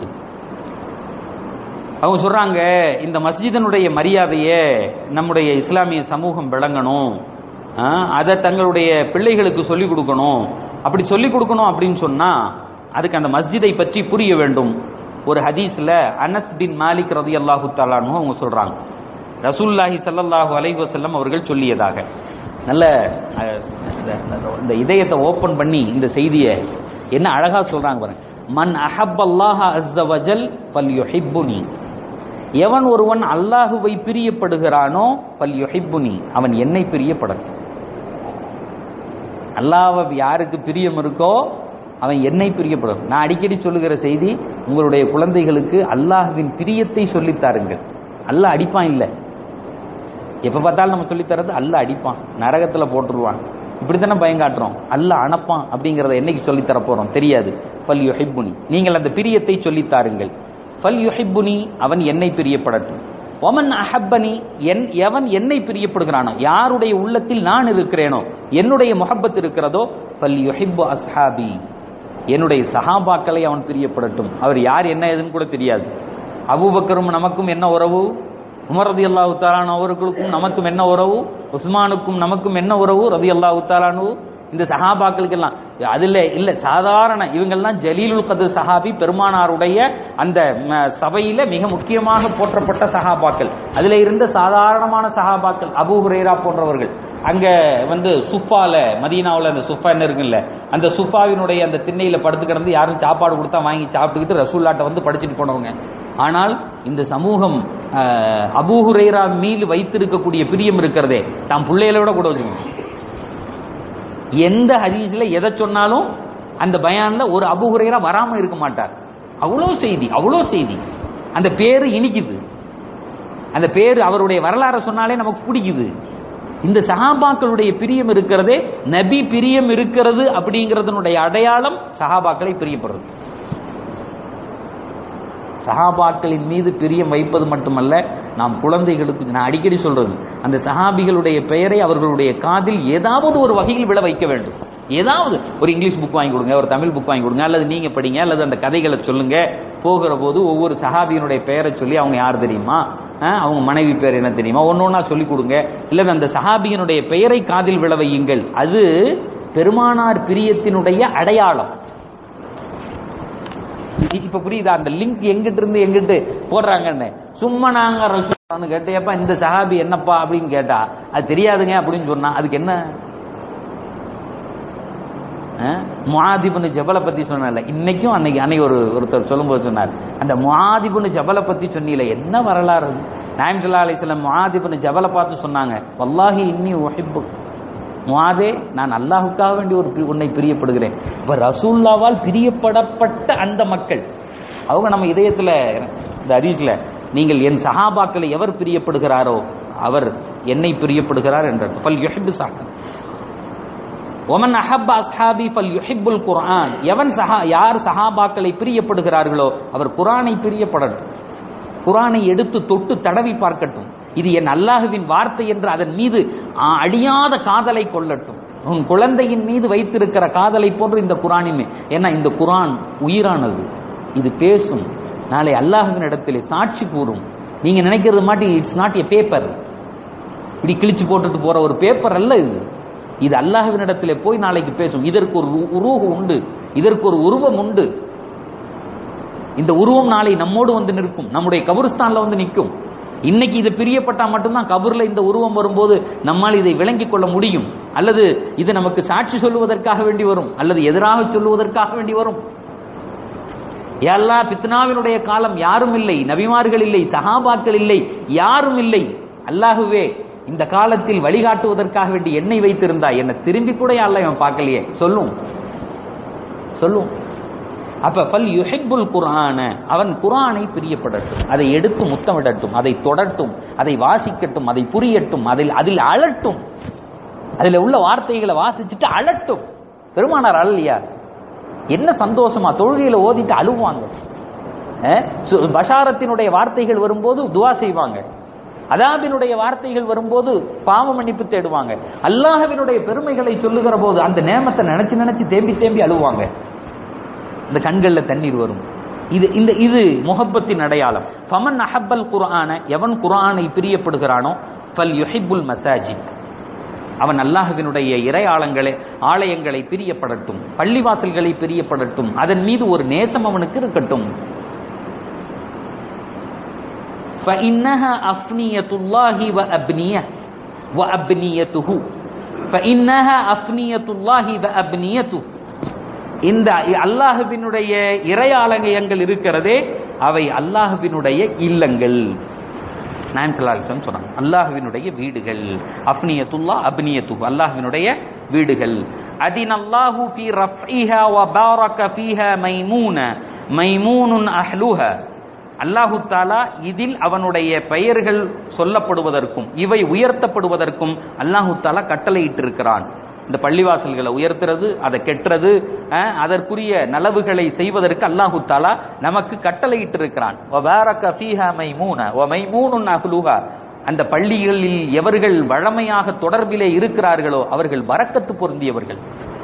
அவங்க சொல்றாங்க இந்த மஸ்ஜிதனுடைய மரியாதையை நம்முடைய இஸ்லாமிய சமூகம் விளங்கணும் ஆ, அதை தங்களுடைய பிள்ளைகளுக்கு சொல்லிக் கொடுக்கணும் அப்படி சொல்லிக் கொடுக்கணும் அப்படின்னு சொன்னா அதுக்கு அந்த மஸ்ஜிதை பற்றி புரிய வேண்டும் ஒரு ஹதீஸ்ல அனஸ் பின் மாலிக் ரதி அல்லாஹு தாலான்னு அவங்க சொல்றாங்க ரசூல்லாஹி ஸல்லல்லாஹு அலைஹி வஸல்லம் அவர்கள் சொல்லியதாக நல்ல அஹ், இந்த- இந்த இதயத்தை ஓபன் பண்ணி இந்த செய்தியை என்ன அழகா சொல்றாங்க பாருங்க மன் அஹப்பல்லாஹ அஸ்ஸ வஜல் ஃபல்யுஹிப்புனி எவன் ஒருவன் அல்லாஹுவை பிரியப்படுகிறானோ ஃபல்யுஹிப்புனி அவன் என்னை பிரியப்படட்டும் அல்லாஹ்வை யாருக்கு பிரியம் இருக்கோ அவன் என்னை பிரியப்படும் நான் அடிக்கடி சொல்லுகிற செய்தி உங்களுடைய குழந்தைகளுக்கு அல்லாஹ்வின் பிரியத்தை சொல்லித் தாருங்கள் அல்லாஹ் அடிப்பான் இல்லை எப்ப பார்த்தாலும் நம்ம சொல்லித் தர்றது அல்லாஹ் அடிப்பான் நரகத்துல போட்டுருவான் இப்படித்தானே பயங்காட்டுறோம் அல்லாஹ் அணப்பான் அப்படிங்கறத என்னைக்கு சொல்லித் தர போறோம் தெரியாது ஃபல் யுஹிப்புனி நீங்கள் அந்த பிரியத்தை சொல்லித் தாருங்கள் ஃபல் யுஹிப்புனி அவன் என்னை பிரியப்படட்டும் ஒமன் அஹப்பனி என் எவன் என்னை பிரியப்படுகிறானோ யாருடைய உள்ளத்தில் நான் இருக்கிறேனோ என்னுடைய முஹப்பத் இருக்கிறதோ ஃபல் யுஹிப்பு அஸ்ஹாபி என்னுடைய சஹாபாக்களை அவன் பிரியப்படட்டும் அவர் யார் என்ன ஏதுன்னு கூட தெரியாது அபூபக்கரும் நமக்கும் என்ன உறவு உமர் ரதி அல்லாஹு தாலானு அவர்களுக்கும் நமக்கும் என்ன உறவு உஸ்மானுக்கும் நமக்கும் என்ன உறவு ரதி அல்லாஹு தாலானு இந்த சஹாபாக்களுக்கு எல்லாம் அதுல இல்ல சாதாரண இவங்கெல்லாம் ஜலீலுல் கதர் சஹாபி பெருமானாருடைய அந்த ம, சபையில மிக முக்கியமாக போற்றப்பட்ட சஹாபாக்கள் அதுல இருந்த சாதாரணமான சஹாபாக்கள் அபூ ஹுரைரா போன்றவர்கள் அங்க வந்து சுஃபால மதீனாவுல அந்த சுஃபா என்ன இருக்குல்ல அந்த சுஃபாவினுடைய அந்த திண்ணையில படுத்து கிடந்து யாரும் சாப்பாடு கொடுத்தா வாங்கி சாப்பிட்டுக்கிட்டு ரசூல்லாட்ட வந்து படிச்சுட்டு போனவங்க ஆனால் இந்த சமூகம் அஹ், அபூ ஹுரைரா மீது வைத்திருக்கக்கூடிய பிரியம் இருக்கிறதே தாம் பிள்ளைகளை விட கூட வச்சுக்கணும் எந்த ஹதீஸ்ல எதை சொன்னாலும் அந்த பயான்ல ஒரு அபூ ஹுரைரா வராம இருக்க மாட்டார் அவ்வளோ செய்தி அவ்வளோ செய்தி அந்த பேரு இனிக்குது அந்த பேரு அவருடைய வரலாறை சொன்னாலே நமக்கு பிடிக்குது இந்த சஹாபாக்களுடைய பிரியம் இருக்கிறதே நபி பிரியம் இருக்கிறது அப்படிங்கிறதனுடைய அடையாளம் சஹாபாக்களை பிரியப்படுறது சஹாபாக்களின் மீது பிரியம் வைப்பது மட்டுமல்ல நாம் குழந்தைகளுக்கு நான் அடிக்கடி சொல்றது அந்த சஹாபிகளுடைய பெயரை அவர்களுடைய காதில் ஏதாவது ஒரு வகையில் விழ வைக்க வேண்டும் ஏதாவது ஒரு இங்கிலீஷ் புக் வாங்கி கொடுங்க ஒரு தமிழ் புக் வாங்கி கொடுங்க அல்லது நீங்க படிங்க அல்லது அந்த கதைகளை சொல்லுங்க போகிற போது ஒவ்வொரு சஹாபியினுடைய பெயரை சொல்லி அவங்க யார் தெரியுமா அஹ், அவங்க மனைவி பேர் என்ன தெரியுமா ஒன்னு ஒண்ணா சொல்லி கொடுங்க இல்லது அந்த சஹாபியினுடைய பெயரை காதில் விழ வையுங்கள் அது பெருமானார் பிரியத்தினுடைய அடையாளம் இ- இப்ப புரியுதா அந்த லிங்க் எங்கிட்ட இருந்து எங்கிட்டு போடுறாங்கன்னு சும்மா நாங்க ரசூலான்னு கேட்டேப்பா இந்த சஹாபி என்னப்பா அப்படின்னு கேட்டா அது தெரியாதுங்க அப்படின்னு சொன்னா அதுக்கு என்ன முஆதிபுன்னு ஜபலை பத்தி சொன்னல இன்னைக்கும் அன்னைக்கு அன்னைக்கு ஒரு ஒருத்தர் சொல்லும்போது சொன்னார் அந்த முஆதிபுன்னு ஜபலை பத்தி சொன்னீல என்ன வரலாறு அது? நாயம் ஸல்லல்லாஹு அலைஹி வஸல்லம் முஆதிபுன்னு ஜபலை பார்த்து சொன்னாங்க வல்லாஹி இன்னி உஹிப்பு முஆதே நான் அல்லாஹ்வுக்காக வேண்டி ஒரு பி- உன்னை பிரியப்படுகிறேன் இப்ப ரசூல்லாவால் பிரியப்படப்பட்ட அந்த மக்கள் அவங்க நம்ம இதயத்துல இந்த ஹதீஸ்ல நீங்கள் என் சஹாபாக்களை எவர் பிரியப்படுகிறாரோ அவர் என்னை பிரியப்படுகிறார் என்றார் ஃபல் யுஹிப்பு சாஹா ஒமன் அஹப் அஸ்ஹாபி ஃபல் யுஹிப்புல் குர்ஆன் எவன் சஹா யார் சஹாபாக்களை பிரியப்படுகிறார்களோ அவர் குர்ஆனை பிரியப்படட்டும் குர்ஆனை எடுத்து தொட்டு தடவி பார்க்கட்டும் இது என் அல்லாஹுவின் வார்த்தை என்று அதன் மீது ஆ, அழியாத காதலை கொள்ளட்டும் உன் குழந்தையின் மீது வைத்திருக்கிற காதலை போன்று இந்த குரானின் ஏன்னா இந்த குரான் உயிரானது இது பேசும் நாளை அல்லாஹுவின் இடத்திலே சாட்சி கூறும் நீங்க நினைக்கிறது மாட்டி இட்ஸ் நாட் எ பேப்பர் இப்படி கிழிச்சு போட்டுட்டு போற ஒரு பேப்பர் அல்ல இது இது அல்லாஹ்வினிடத்திலே போய் நாளைக்கு பேசும் இதற்கு ஒரு உ- உருவம் உண்டு இதற்கு ஒரு உருவம் உண்டு இந்த உருவம் நாளை நம்மோடு வந்து நிற்கும் நம்முடைய கபருஸ்தான்ல வந்து நிற்கும் இன்னைக்கு இது பிரியப்பட்டா மட்டும்தான் கபூர்ல இந்த உருவம் வரும்போது நம்மால் இதை விளங்கிக் கொள்ள முடியும் அல்லது இது நமக்கு சாட்சி சொல்லுவதற்காக வேண்டி வரும் அல்லது எதிராக சொல்லுவதற்காக வேண்டி வரும் எல்லா பித்னாவினுடைய காலம் யாரும் இல்லை நபிமார்கள் இல்லை சஹாபாக்கள் இல்லை யாரும் இல்லை அல்லாஹுவே இந்த காலத்தில் வழிகாட்டுவதற்காக வேண்டி என்னை வைத்திருந்தா என்ன திரும்பி கூட அல்ல இவன் பார்க்கலையே சொல்லும் சொல்லும் அப்ப ஃபல் யுஹிப்புல் குர்ஆன அவன் குர்ஆனை பிரியப்படட்டும் அதை எடுத்து முத்தமிடட்டும் அதை தொடட்டும் அதை வாசிக்கட்டும் அதை புரியட்டும் அதில் அதில் அழட்டும் அதில் உள்ள வார்த்தைகளை வாசிச்சுட்டு அழட்டும் பெருமானார் அழலையா என்ன சந்தோஷமா தொழுகையில ஓதிட்டு அழுவாங்க அஹ், சு- பஷாரத்தினுடைய வார்த்தைகள் வரும்போது துவா செய்வாங்க அதாபினுடைய வார்த்தைகள் வரும்போது பாவ மன்னிப்பு தேடுவாங்க அல்லாஹ்வினுடைய பெருமைகளை சொல்லுகிற போது அந்த நேமத்தை நினைச்சு நினைச்சு தேம்பி தேம்பி அழுவாங்க இந்த கண்கள்ல தண்ணீர் வரும் இது இந்த இது முஹப்பத்தின் அடையாளம் ஃபமன் அஹப்பல் குர்ஆன எவன் குர்ஆனை பிரியப்படுகிறானோ ஃபல் யுஹிப்புல் மசாஜித் அவன் அல்லாஹ்வினுடைய இறை ஆலங்களை ஆலயங்களை பிரியப்படட்டும் பள்ளிவாசல்களை பிரியப்படட்டும் அதன் மீது ஒரு நேசம் அவனுக்கு இருக்கட்டும் فإنها أفنية الله وأبنية وأبنيته فإنها أفنية الله وأبنيته இந்த அல்லாஹுவினுடைய இறையாலயங்கள் இருக்கிறதே அவை அல்லாஹுவினுடைய இல்லங்கள் நான் சொல்லாலிசம் சொன்னாங்க அல்லாஹுவினுடைய வீடுகள் அப்னியத்துல்லா அப்னியத்து அல்லாஹுவினுடைய வீடுகள் அதின் அல்லாஹு ஃபி ரஃப்இஹா வ பாரக ஃபீஹா மைமூன மைமூனுன் அஹ்லுஹ அல்லாஹு தாலா இதில் அவனுடைய பெயர்கள் சொல்லப்படுவதற்கும் இவை உயர்த்தப்படுவதற்கும் அல்லாஹு தாலா கட்டளையிட்டிருக்கிறான் இந்த பள்ளிவாசல்களை உயர்த்துறது அதை கெட்டுறது அஹ், அதற்குரிய நலவுகளை செய்வதற்கு அல்லாஹு தாலா நமக்கு கட்டளையிட்டிருக்கிறான் வபாரக ஃபீஹா மைமூன வ மைமூனுன் அஹ்லுஹா அந்த பள்ளிகளில் எவர்கள் வழமையாக தொடர்பிலே இருக்கிறார்களோ அவர்கள் வரக்கத்து பொருந்தியவர்கள்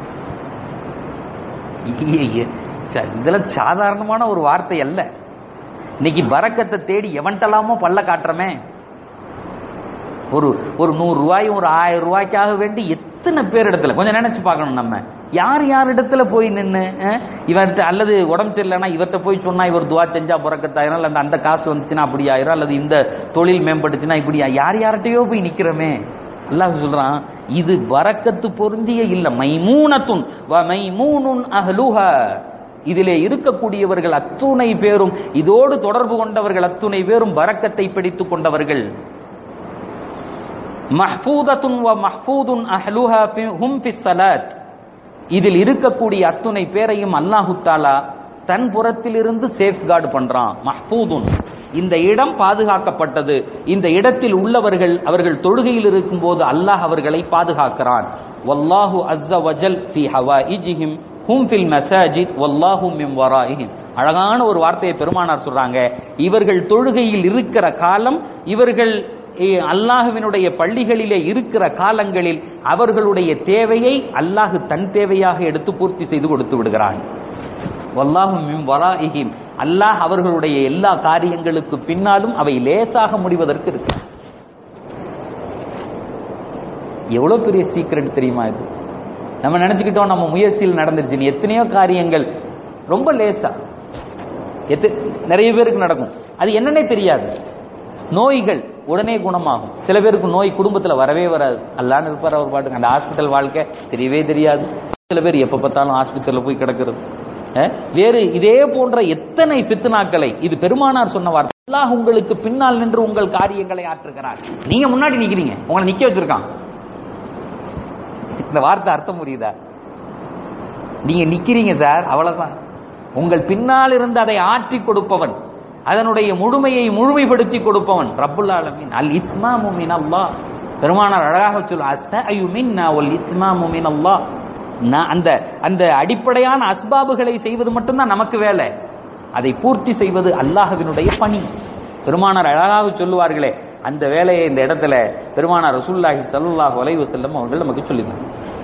ஐயே, ச- இதெல்லாம் சாதாரணமான ஒரு வார்த்தை அல்ல இன்னைக்கு பரக்கத்தை தேடி எவன்ட்டலாமோ பல்ல காட்டுறமே ஒரு ஒரு நூறு ரூபாயும் ஒரு ஆயிரம் ரூபாய்க்காக வேண்டி எத்தனை பேர் இடத்துல கொஞ்சம் நினைச்சு பார்க்கணும் நம்ம யார் யார் இடத்துல போய் நின்று இவர்கிட்ட அல்லது உடம்பு சரியில்லைன்னா இவர்கிட்ட போய் சொன்னா இவர் துவா செஞ்சா புறக்கத்தாயிரம் அல்லது அந்த காசு வந்துச்சுன்னா அப்படி ஆயிரும் அல்லது இந்த தொழில் மேம்பட்டுச்சுன்னா இப்படி ஆ- யார் யார்கிட்டயோ போய் நிக்கிறோமே அல்லாஹ் சொல்றான் இது வரக்கத்து பொருந்திய இல்ல மைமூனத்துன் வ மைமூனுன் அஹ்லுஹா இதிலே இருக்கக்கூடியவர்கள் அத்துணை பேரும் இதோடு தொடர்பு கொண்டவர்கள் அத்துணை பேரும் வரக்கத்தை பிடித்துக் கொண்டவர்கள் மஹ்பூதத்துன் வ மஹ்பூதுன் அஹ்லுஹா ஃபி- ஹும் ஃபிஸ் ஸலாத் இதில் இருக்கக்கூடிய அத்துணை பேரையும் அல்லாஹு தாலா தன் புறத்திலிருந்து சேஃப்கார்டு பண்றான் மஹ்பூதுன் இந்த இடம் பாதுகாக்கப்பட்டது இந்த இடத்தில் உள்ளவர்கள் அவர்கள் தொழுகையில் இருக்கும்போது அல்லாஹ் அவர்களை பாதுகாக்கிறான் வல்லாஹு அஸ்ஸ வஜல் ஃபி ஹவாயிஜிஹிம் ஹும் ஃபில் மசாஜித் வல்லாஹு மின் வராயிஹிம் அழகான ஒரு வார்த்தையை பெருமானார் சொல்றாங்க இவர்கள் தொழுகையில் இருக்கிற காலம் இவர்கள் ஏ- அல்லாஹுவினுடைய பள்ளிகளிலே இருக்கிற காலங்களில் அவர்களுடைய தேவையை அல்லாஹு தன் தேவையாக எடுத்து பூர்த்தி செய்து கொடுத்து விடுகிறான் வல்லாஹு மின் வராஇஹிம் அல்லாஹ் அவர்களுடைய எல்லா காரியங்களுக்கு பின்னாலும் அவை லேசாக முடிவதற்கு இருக்கு எவ்வளவு பெரிய சீக்கிரம் தெரியுமா இது நம்ம நினைச்சுக்கிட்டோம் நம்ம முயற்சியில் நடந்துருச்சு எத்தனையோ காரியங்கள் ரொம்ப லேசா எத்து நிறைய பேருக்கு நடக்கும் அது என்னன்னே தெரியாது நோய்கள் உடனே குணமாகும் சில பேருக்கு நோய் குடும்பத்துல வரவே வராது அல்லான்னு இருப்பார் அவர் பாட்டுக்கு அந்த ஹாஸ்பிட்டல் வாழ்க்கை தெரியவே தெரியாது சில பேர் எப்ப பார்த்தாலும் ஹாஸ்பிட்டல்ல போய் கிடக்கிறது அஹ், வேறு இதே போன்ற எத்தனை பித்துனாக்களை இது பெருமானார் சொன்ன வார்த்தை அல்லாஹ் உங்களுக்கு பின்னால் நின்று உங்கள் காரியங்களை ஆற்றுகிறார் நீங்க முன்னாடி நிக்கிறீங்க உங்களை நிக்க வச்சிருக்கான் இந்த வார்த்தை அர்த்தம் புரியுதா நீங்க நிக்கிறீங்க சார் அவ்வளவுதான் உங்கள் பின்னால் இருந்து அதை ஆற்றி கொடுப்பவன் அதனுடைய முழுமையை முழுமைப்படுத்தி கொடுப்பவன் ரப்புல் ஆலமீன் அல் இத்மாமு மின் அல்லாஹ் பெருமானார் அழகாக சொல் அஸ்ஸஅயு மின்னா வல் இத்மாமு மின் அல்லாஹ் நான் அந்த அந்த அடிப்படையான அஸ்பாபுகளை செய்வது மட்டும்தான் நமக்கு வேலை அதை பூர்த்தி செய்வது அல்லாஹ்வினுடைய பணி பெருமானார் அழகாக சொல்லுவார்களே அந்த வேலையை இந்த இடத்துல பெருமானார் ரசூலுல்லாஹி ஸல்லல்லாஹு அலைஹி வஸல்லம் அவர்கள் நமக்கு சொல்லினார்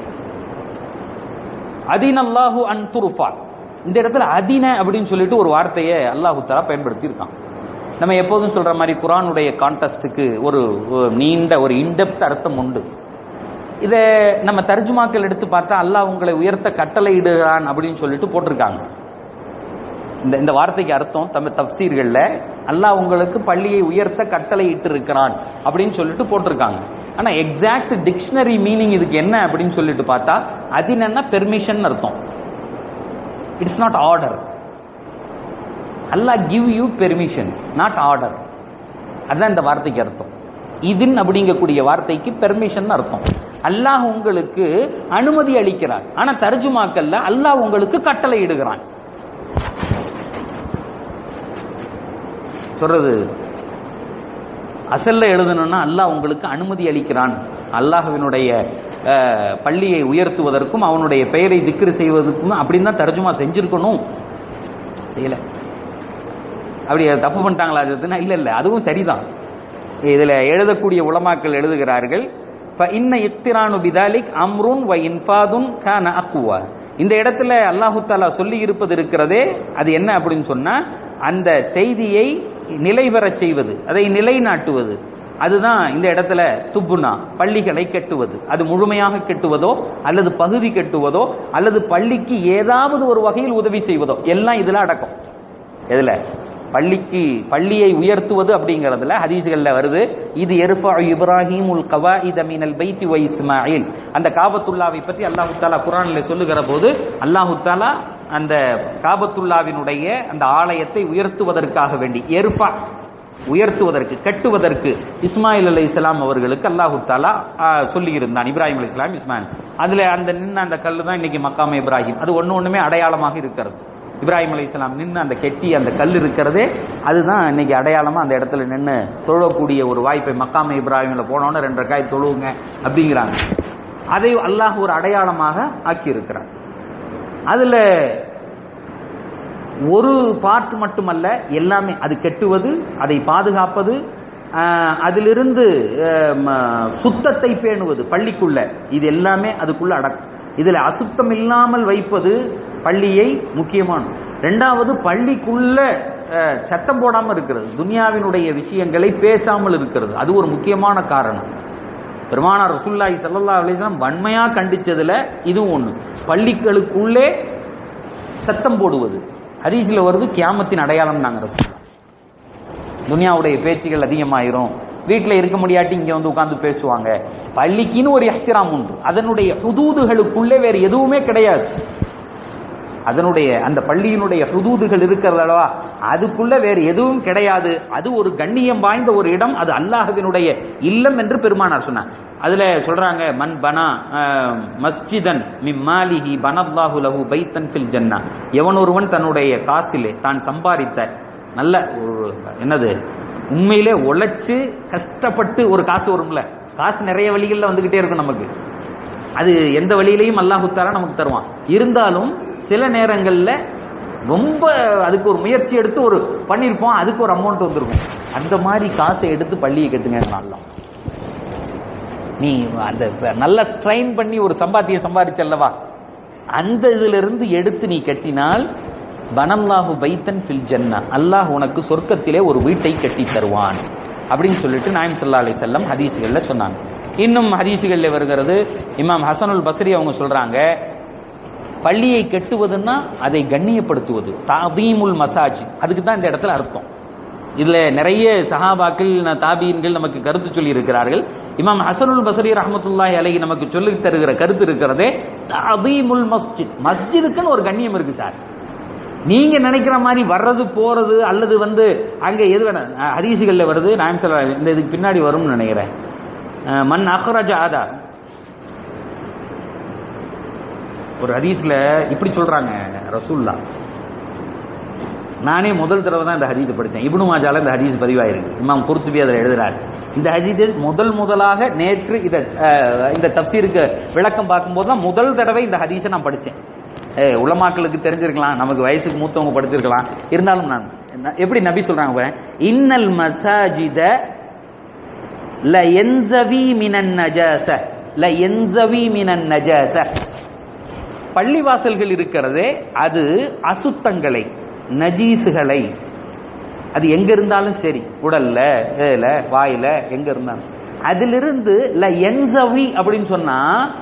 அதின் அல்லாஹு அன் துருஃபா இந்த இடத்துல அதின அப்படின்னு சொல்லிட்டு ஒரு வார்த்தையை அல்லாஹு தஆலா பயன்படுத்தி இருக்கான் நம்ம எப்போதும் சொல்ற மாதிரி குரானுடைய கான்டெஸ்ட்டுக்கு ஒரு ஒரு நீண்ட ஒரு இன்டெப்த் அர்த்தம் உண்டு இதை நம்ம தர்ஜுமாக்கள் எடுத்து பார்த்தா அல்லாஹ் உங்களை உயர்த்த கட்டளையிடுகிறான் அப்படின்னு சொல்லிட்டு போட்டிருக்காங்க இந்த இந்த வார்த்தைக்கு அர்த்தம் தமிழ் தப்சீர்கள்ல அல்லாஹ் உங்களுக்கு பள்ளியை உயர்த்த கட்டளையிட்டு இருக்கிறான் அப்படின்னு சொல்லிட்டு போட்டிருக்காங்க ஆனா எக்ஸாக்ட் டிக்ஷனரி மீனிங் இதுக்கு என்ன அப்படின்னு சொல்லிட்டு பார்த்தா அது என்னன்னா பெர்மிஷன் அர்த்தம் it's not order Allah give you permission not order அதுதான் இந்த வார்த்தைக்கு அர்த்தம் இதின் அப்படிங்கக்கூடிய வார்த்தைக்கு பெர்மிஷன் அர்த்தம் அல்லாஹ் உங்களுக்கு அனுமதி அளிக்கிறான் ஆனா தர்ஜுமாக்கல்ல அல்லாஹ் உங்களுக்கு கட்டளை இடுகிறான் சொல்றது அசல்ல எழுதணும்னா அல்லாஹ் உங்களுக்கு அனுமதி அளிக்கிறான் அல்லாஹ்வினுடைய அஹ், பள்ளியை உயர்த்துவதற்கும் அவனுடைய பெயரை திக்ரு செய்வதற்கும் அப்படின்னு தான் தர்ஜுமா செஞ்சிருக்கணும் செய்யல அப்படி அது தப்பு பண்ணிட்டாங்களா அதுன்னா இல்ல இல்ல அதுவும் சரிதான் இதுல எழுதக்கூடிய உலமாக்கள் எழுதுகிறார்கள் இன்ன இத்திரானு பிதாலிக் அம்ருன் வ இன்பாதுன் கான அக்குவா இந்த இடத்துல அல்லாஹு தாலா சொல்லி இருப்பது இருக்கிறதே அது என்ன அப்படின்னு சொன்னா அந்த செய்தியை நிலைபெறச் செய்வது அதை நிலைநாட்டுவது அதுதான் இந்த இடத்துல துப்புனா பள்ளிகளை கட்டுவது அது முழுமையாக கட்டுவதோ அல்லது பகுதி கட்டுவதோ அல்லது பள்ளிக்கு ஏதாவது ஒரு வகையில் உதவி செய்வதோ எல்லாம் இதுல அடக்கம் எதுல பள்ளிக்கு பள்ளியை உயர்த்துவது அப்படிங்கறதுல ஹதீஸ்கள்ல வருது இது எருஃபா இப்ராஹிம் உல் கவாயித மீனல் பைத்தி வ இஸ்மாயில் அந்த காபத்துல்லாவை பற்றி அல்லாஹு தாலா குரானில் சொல்லுகிற போது அல்லாஹு தாலா அந்த காபத்துல்லாவினுடைய அந்த ஆலயத்தை உயர்த்துவதற்காக வேண்டி எருஃபா உயர்த்துவதற்கு கட்டுவதற்கு இஸ்மாயில் அலை இஸ்லாம் அவர்களுக்கு அல்லாஹு தாலா சொல்லி இருந்தான் இப்ராஹிம் அலி இஸ்லாம் இஸ்மாயில் அதுல அந்த நின்ன அந்த கல்லு தான் இன்னைக்கு மக்காம இப்ராஹிம் அது ஒண்ணு ஒண்ணுமே அடையாளமாக இருக்கிறது இப்ராஹிம் அலி இஸ்லாம் நின்று அந்த கெட்டி அந்த கல் இருக்கிறதே அதுதான் இன்னைக்கு அடையாளமா அந்த இடத்துல நின்று தொழக்கூடிய ஒரு வாய்ப்பை மக்காம இப்ராஹிம்ல போனோன்னு ரெண்டு காய் தொழுவுங்க அப்படிங்கிறாங்க அதை அல்லாஹ் ஒரு அடையாளமாக ஆக்கி இருக்கிறார் அதுல ஒரு பார்ட் மட்டுமல்ல எல்லாமே அது கெட்டுவது அதை பாதுகாப்பது ஆஹ், அதிலிருந்து ஆஹ், ம- சுத்தத்தை பேணுவது பள்ளிக்குள்ள இது எல்லாமே அதுக்குள்ள அடக்கும் இதுல அசுத்தம் இல்லாமல் வைப்பது பள்ளியை முக்கியமான ரெண்டாவது பள்ளிக்குள்ள ஆஹ், சத்தம் போடாம இருக்கிறது துனியாவினுடைய விஷயங்களை பேசாமல் இருக்கிறது அது ஒரு முக்கியமான காரணம் பெருமானார் ரசூல்லாஹி ஸல்லல்லாஹு அலைஹி வஸல்லம் வன்மையா கண்டிச்சதுல இதுவும் ஒண்ணு பள்ளிகளுக்குள்ளே சத்தம் போடுவது ஹதீஸ்ல வருது கியாமத்தின் அடையாளம் நாங்க துனியாவுடைய பேச்சுகள் அதிகமாயிரும் வீட்டில் இருக்க முடியாட்டி இங்க வந்து உட்கார்ந்து பேசுவாங்க பள்ளிக்குன்னு ஒரு எஹ்திராம் உண்டு அதனுடைய ஹுதூதுகளுக்குள்ளே வேற எதுவுமே கிடையாது அதனுடைய அந்த பள்ளியினுடைய ஹுதூதுகள் இருக்கிறது அல்லவா அதுக்குள்ள வேறு எதுவும் கிடையாது அது ஒரு கண்ணியம் வாய்ந்த ஒரு இடம் அது அல்லாஹ்வினுடைய இல்லம் என்று பெருமானார் சொன்னார் அதுல சொல்றாங்க மன் பனா அஹ், மஸ்ஜிதன் மிம்மாலிஹி பனல்லாஹு லஹு பைத்தன் ஃபில் ஜன்னா எவன் ஒருவன் தன்னுடைய காசிலே தான் சம்பாதித்த நல்ல ஒரு என்னது உண்மையிலே உழைச்சு கஷ்டப்பட்டு ஒரு காசு வரும்ல காசு நிறைய வழிகள்ல வந்துகிட்டே இருக்கும் நமக்கு அது எந்த வழியிலையும் அல்லாஹு தாலா நமக்கு தருவான் இருந்தாலும் சில நேரங்கள்ல ரொம்ப அதுக்கு ஒரு முயற்சி எடுத்து ஒரு பண்ணியிருப்போம் அதுக்கு ஒரு அமௌண்ட் வந்திருக்கும் அந்த மாதிரி காசை எடுத்து பள்ளியை கட்டுங்க நல்லா நீ அந்த நல்ல ஸ்ட்ரைன் பண்ணி ஒரு சம்பாத்தியம் சம்பாதிச்சல்லவா அந்த இதுல இருந்து எடுத்து நீ கட்டினால் பனல்லாஹு பைத்தன் ஃபில் ஜன்னா அல்லாஹ் உனக்கு சொர்க்கத்திலே ஒரு வீட்டை கட்டி தருவான் அப்படின்னு சொல்லிட்டு நாயம் சல்லா அலி செல்லம் ஹதீஸ்கள்ல சொன்னாங்க இன்னும் ஹதீஸ்கள்ல வருகிறது இமாம் ஹசனுல் பஸ்ரி அவங்க சொல்றாங்க பள்ளியை கட்டுவதுன்னா அதை கண்ணியப்படுத்துவது தாதீமுல் மசாஜ் அதுக்கு தான் இந்த இடத்துல அர்த்தம் இதுல நிறைய சஹாபாக்கள் ந- தாபீன்கள் நமக்கு கருத்து சொல்லி இருக்கிறார்கள் இமாம் ஹசனுல் பசரி ரஹமத்துல்லாஹி அலைஹி நமக்கு சொல்லி தருகிற கருத்து இருக்கிறதே தாதீமுல் மஸ்ஜித் மஸ்ஜிதுக்குன்னு ஒரு கண்ணியம் இருக்கு சார் நீங்க நினைக்கிற மாதிரி வர்றது போறது அல்லது வந்து அங்க எது வேணா அஹ் ஹதீசுகள்ல வருது நான் சொல்ல இந்த இதுக்கு பின்னாடி வரும்னு நினைக்கிறேன் அஹ் மன் அஹ்ரஜ ஆதா ஒரு ஹதீஸ்ல இப்படி சொல்றாங்க ரசூல்லா நானே முதல் தடவை தான் இந்த ஹதீஸ் படித்தேன் இப்னு மாஜால இந்த ஹதீஸ் பதிவாயிருக்கு இமாம் குர்துபி அதில் எழுதுறாரு இந்த ஹதீஸில் முதல் முதலாக நேற்று இத அஹ், இந்த தப்சீருக்கு விளக்கம் பார்க்கும்போது தான் முதல் தடவை இந்த ஹதீஸை நான் படித்தேன் ஏ உலமாக்களுக்கு தெரிஞ்சிருக்கலாம் நமக்கு வயசுக்கு மூத்தவங்க படிச்சிருக்கலாம் இருந்தாலும் நான் நான் எப்படி நபி சொல்றாங்க பாருங்க இன்னல் மசாஜித ல என்சவி மினன் நஜாச ல என்சவி மினன் நஜாச பள்ளிவாசல்கள் இருக்கிறதே அது அசுத்தங்களை நஜீசுகளை அது எங்க இருந்தாலும் சரி உடல்ல ஏல வாயில எங்க இருந்தாலும் அதிலிருந்து ல என்சவி அப்படின்னு சொன்னா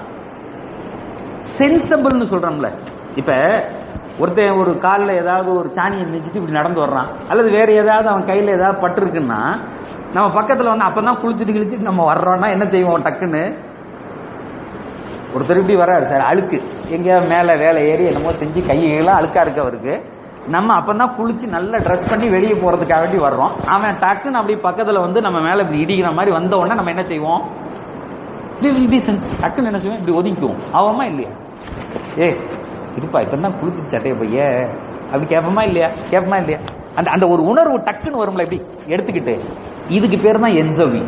சென்சபிள்னு சொல்றோம்ல இப்ப ஒருத்தன் ஒரு காலில் ஏதாவது ஒரு சாணியை மிதிச்சுட்டு இப்படி நடந்து வர்றான் அல்லது வேற ஏதாவது அவன் கையில ஏதாவது பட்டிருக்குன்னா நம்ம பக்கத்துல வந்து அப்பதான் குளிச்சுட்டு கிழிச்சிட்டு நம்ம வர்றோம்னா என்ன செய்வோம் டக்குன்னு ஒருத்தர் இப்படி வர்றாரு சார் அழுக்கு எங்கேயாவது மேலே வேலை ஏறி என்னமோ செஞ்சு கையெல்லாம் அழுக்கா இருக்கு அவருக்கு நம்ம அப்பதான் குளிச்சு நல்லா ட்ரெஸ் பண்ணி வெளியே போறதுக்காக வேண்டி வர்றோம் அவன் டக்குன்னு அப்படி பக்கத்துல வந்து நம்ம மேல இப்படி இடிக்கிற மாதிரி வந்த உடனே நம்ம என்ன செய்வோம் We will be sense- டக்குன்னு என்ன செய்வோம் இப்படி ஒதுக்குவோம் அவமா இல்லையா ஏ இருப்பா இப்ப தான் குளிச்சு சட்டைய பைய அப்படி கேட்போமா இல்லையா கேட்போமா இல்லையா அந்த அந்த ஒரு உணர்வு டக்குன்னு வரும்ல இப்படி எடுத்துக்கிட்டு இதுக்கு பேர் தான் என்சவி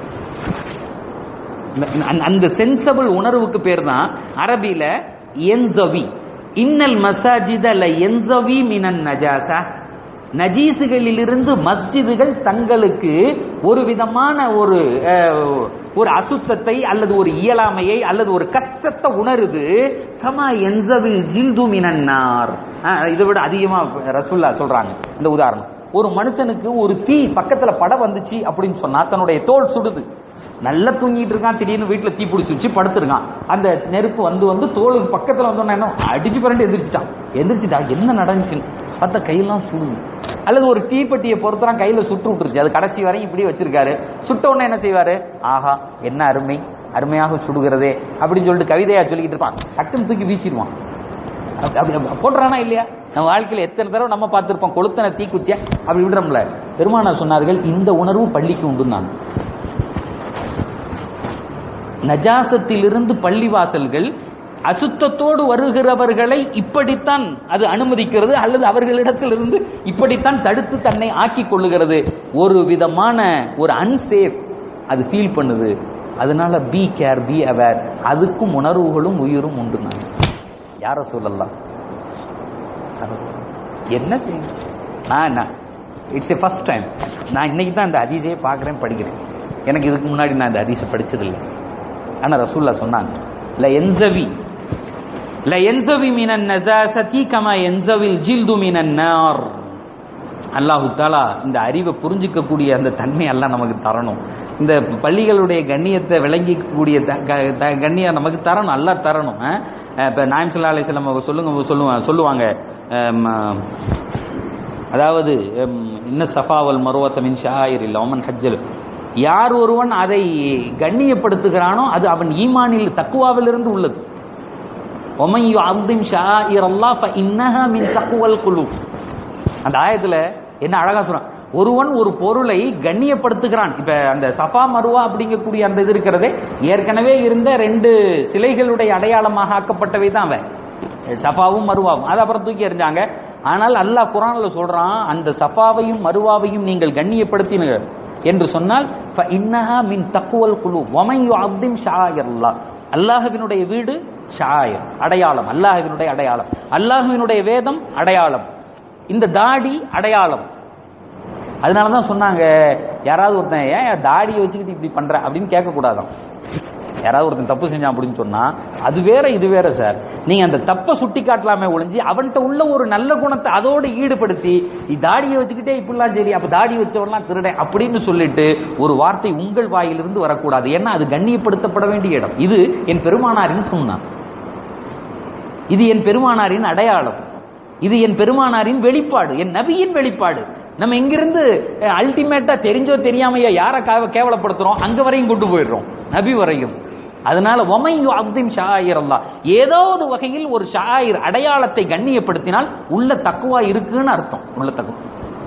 அந்த- அந்த சென்சபிள் உணர்வுக்கு பேர் தான் அரபியில என்சவி இன்னல் மசாஜித ல என்சவி மினன் நஜாசா நஜீசுகளிலிருந்து மஸ்ஜிதுகள் தங்களுக்கு ஒரு விதமான ஒரு அஹ், ஒரு அசுத்தத்தை அல்லது ஒரு இயலாமையை அல்லது ஒரு கஷ்டத்தை உணருது கமா என்சவில் ஜில்து மினன்னார் அஹ், இதை விட அதிகமா ரசுல்லா சொல்றாங்க இந்த உதாரணம் ஒரு மனுஷனுக்கு ஒரு தீ பக்கத்துல படம் வந்துச்சு அப்படின்னு சொன்னா தன்னுடைய தோல் சுடுது நல்லா தூங்கிட்டு இருக்கான் திடீர்னு வீட்டுல தீ பிடிச்சி வச்சு படுத்திருக்கான் அந்த நெருப்பு வந்து வந்து தோலுக்கு பக்கத்துல வந்தோன்னா என்ன அடிச்சு பரண்டு எந்திரிச்சிட்டான் எந்திரிச்சிட்டா என்ன நடந்துச்சுன்னு பார்த்தா கையெல்லாம் சுடுது அல்லது ஒரு தீப்பெட்டியை பொறுத்தலாம் கையில சுட்டு விட்டுருச்சு அது கடைசி வரையும் இப்படி வச்சிருக்காரு சுட்ட உடனே என்ன செய்வாரு ஆஹா என்ன அருமை அருமையாக சுடுகிறதே அப்படின்னு சொல்லிட்டு கவிதையா சொல்லிக்கிட்டு இருப்பான் டக்குன்னு தூக்கி வீசிடுவான் அப்படி- அப்படி அப்படி போடுறானா இல்லையா நம்ம வாழ்க்கையில எத்தனை தடவை நம்ம பார்த்திருப்போம் கொளுத்தன தீக்குச்சியா அப்படி விடுறோம்ல பெருமானார் சொன்னார்கள் இந்த உணர்வு பள்ளிக்கு உண்டு நான் நஜாசத்திலிருந்து பள்ளிவாசல்கள் அசுத்தத்தோடு வருகிறவர்களை இப்படித்தான் அது அனுமதிக்கிறது அல்லது அவர்களிடத்திலிருந்து இப்படித்தான் தடுத்து தன்னை ஆக்கிக் கொள்ளுகிறது ஒரு விதமான ஒரு அன்சேஃப் அது ஃபீல் பண்ணுது அதனால பி கேர் பி அவேர் அதுக்கும் உணர்வுகளும் உயிரும் உண்டு நான் யார சொல்லலாம் என்ன செய்யும் நான் என்ன இட்ஸ் எ ஃபர்ஸ்ட் டைம் நான் இன்னைக்கு தான் இந்த ஹதீஸையே பார்க்குறேன் படிக்கிறேன் எனக்கு இதுக்கு முன்னாடி நான் இந்த ஹதீஸை படிச்சதில்லை ஆனா ரசூல்லா சொன்னாங்க ல என்சவி ல என்சவி மினன் நஜாசதி கமா என்சவில் ஜில்து மினன் நார் அல்லாஹு தாலா இந்த அறிவை புரிஞ்சிக்கக்கூடிய அந்த தன்மை எல்லாம் நமக்கு தரணும் இந்த பள்ளிகளுடைய கண்ணியத்தை விளங்கிக்கக்கூடிய த- க- த- கண்ணியம் நமக்கு தரணும் அல்லாஹ் தரணும் அஹ். இப்ப நாயம் சல்லா அலிஸ்லாம் அவங்க சொல்லுங்க சொல்லுவாங்க சொல்லுவாங்க அம், அதாவது அம், இன்ன சஃபாவல் மருவத்த மின் ஷாயிர் இல்ல ஒமன் ஹஜ்ஜல் யார் ஒருவன் அதை கண்ணியப்படுத்துகிறானோ அது அவன் ஈமானில் தக்குவாவிலிருந்து உள்ளது ஒமன் யு அப்திம் ஷாயிர் அல்லாஹ் ஃப இன்னஹா மின் தக்குவல் குலூப் அந்த ஆயத்துல என்ன அழகா சொல்றான் ஒருவன் ஒரு பொருளை கண்ணியப்படுத்துகிறான் இப்ப அந்த சஃபா மருவா அப்படிங்கக்கூடிய அந்த இது இருக்கிறதே ஏற்கனவே இருந்த ரெண்டு சிலைகளுடைய அடையாளமாக ஆக்கப்பட்டவை தான் அவன் சஃபாவும் மருவாவும் அதை அப்புறம் தூக்கி எறிஞ்சாங்க ஆனால் அல்லாஹ் குரான்ல சொல்றான் அந்த சஃபாவையும் மருவாவையும் நீங்கள் கண்ணியப்படுத்தினீர்கள் என்று சொன்னால் இன்னஹா மின் தக்குவல் குழு ஒமையு அப்திம் ஷாயர்லா அல்லாஹுவினுடைய வீடு ஷாயர் அடையாளம் அல்லாஹுவினுடைய அடையாளம் அல்லாஹுவினுடைய வேதம் அடையாளம் இந்த தாடி அடையாளம் அதனால தான் சொன்னாங்க யாராவது ஒருத்தன் ஏன் தாடியை வச்சுக்கிட்டு இப்படி பண்ற அப்படின்னு கேட்கக்கூடாதாம் யாராவது ஒருத்தன் தப்பு செஞ்சான் அப்படின்னு சொன்னா அது வேற இது வேற சார் நீங்க அந்த தப்பை சுட்டி காட்டலாமே ஒழிஞ்சு அவன்கிட்ட உள்ள ஒரு நல்ல குணத்தை அதோடு ஈடுபடுத்தி நீ தாடியை வச்சுக்கிட்டே இப்படிலாம் சரி அப்ப தாடி வச்சவன்லாம் திருடன் அப்படின்னு சொல்லிட்டு ஒரு வார்த்தை உங்கள் வாயிலிருந்து வரக்கூடாது ஏன்னா அது கண்ணியப்படுத்தப்பட வேண்டிய இடம் இது என் பெருமானாரின் சொன்னான் இது என் பெருமானாரின் அடையாளம் இது என் பெருமானாரின் வெளிப்பாடு என் நபியின் வெளிப்பாடு நம்ம இங்கிருந்து அல்டிமேட்டா தெரிஞ்சோ தெரியாமையோ யாரை கா- கேவலப்படுத்துறோம் அங்க வரையும் கொண்டு போயிடுறோம் நபி வரையும் அதனால ஒமையு அப்திம் ஷாயிர் அல்லா ஏதாவது வகையில் ஒரு ஷாயிர் அடையாளத்தை கண்ணியப்படுத்தினால் உள்ள தக்குவா இருக்குன்னு அர்த்தம் உள்ள தக்குவா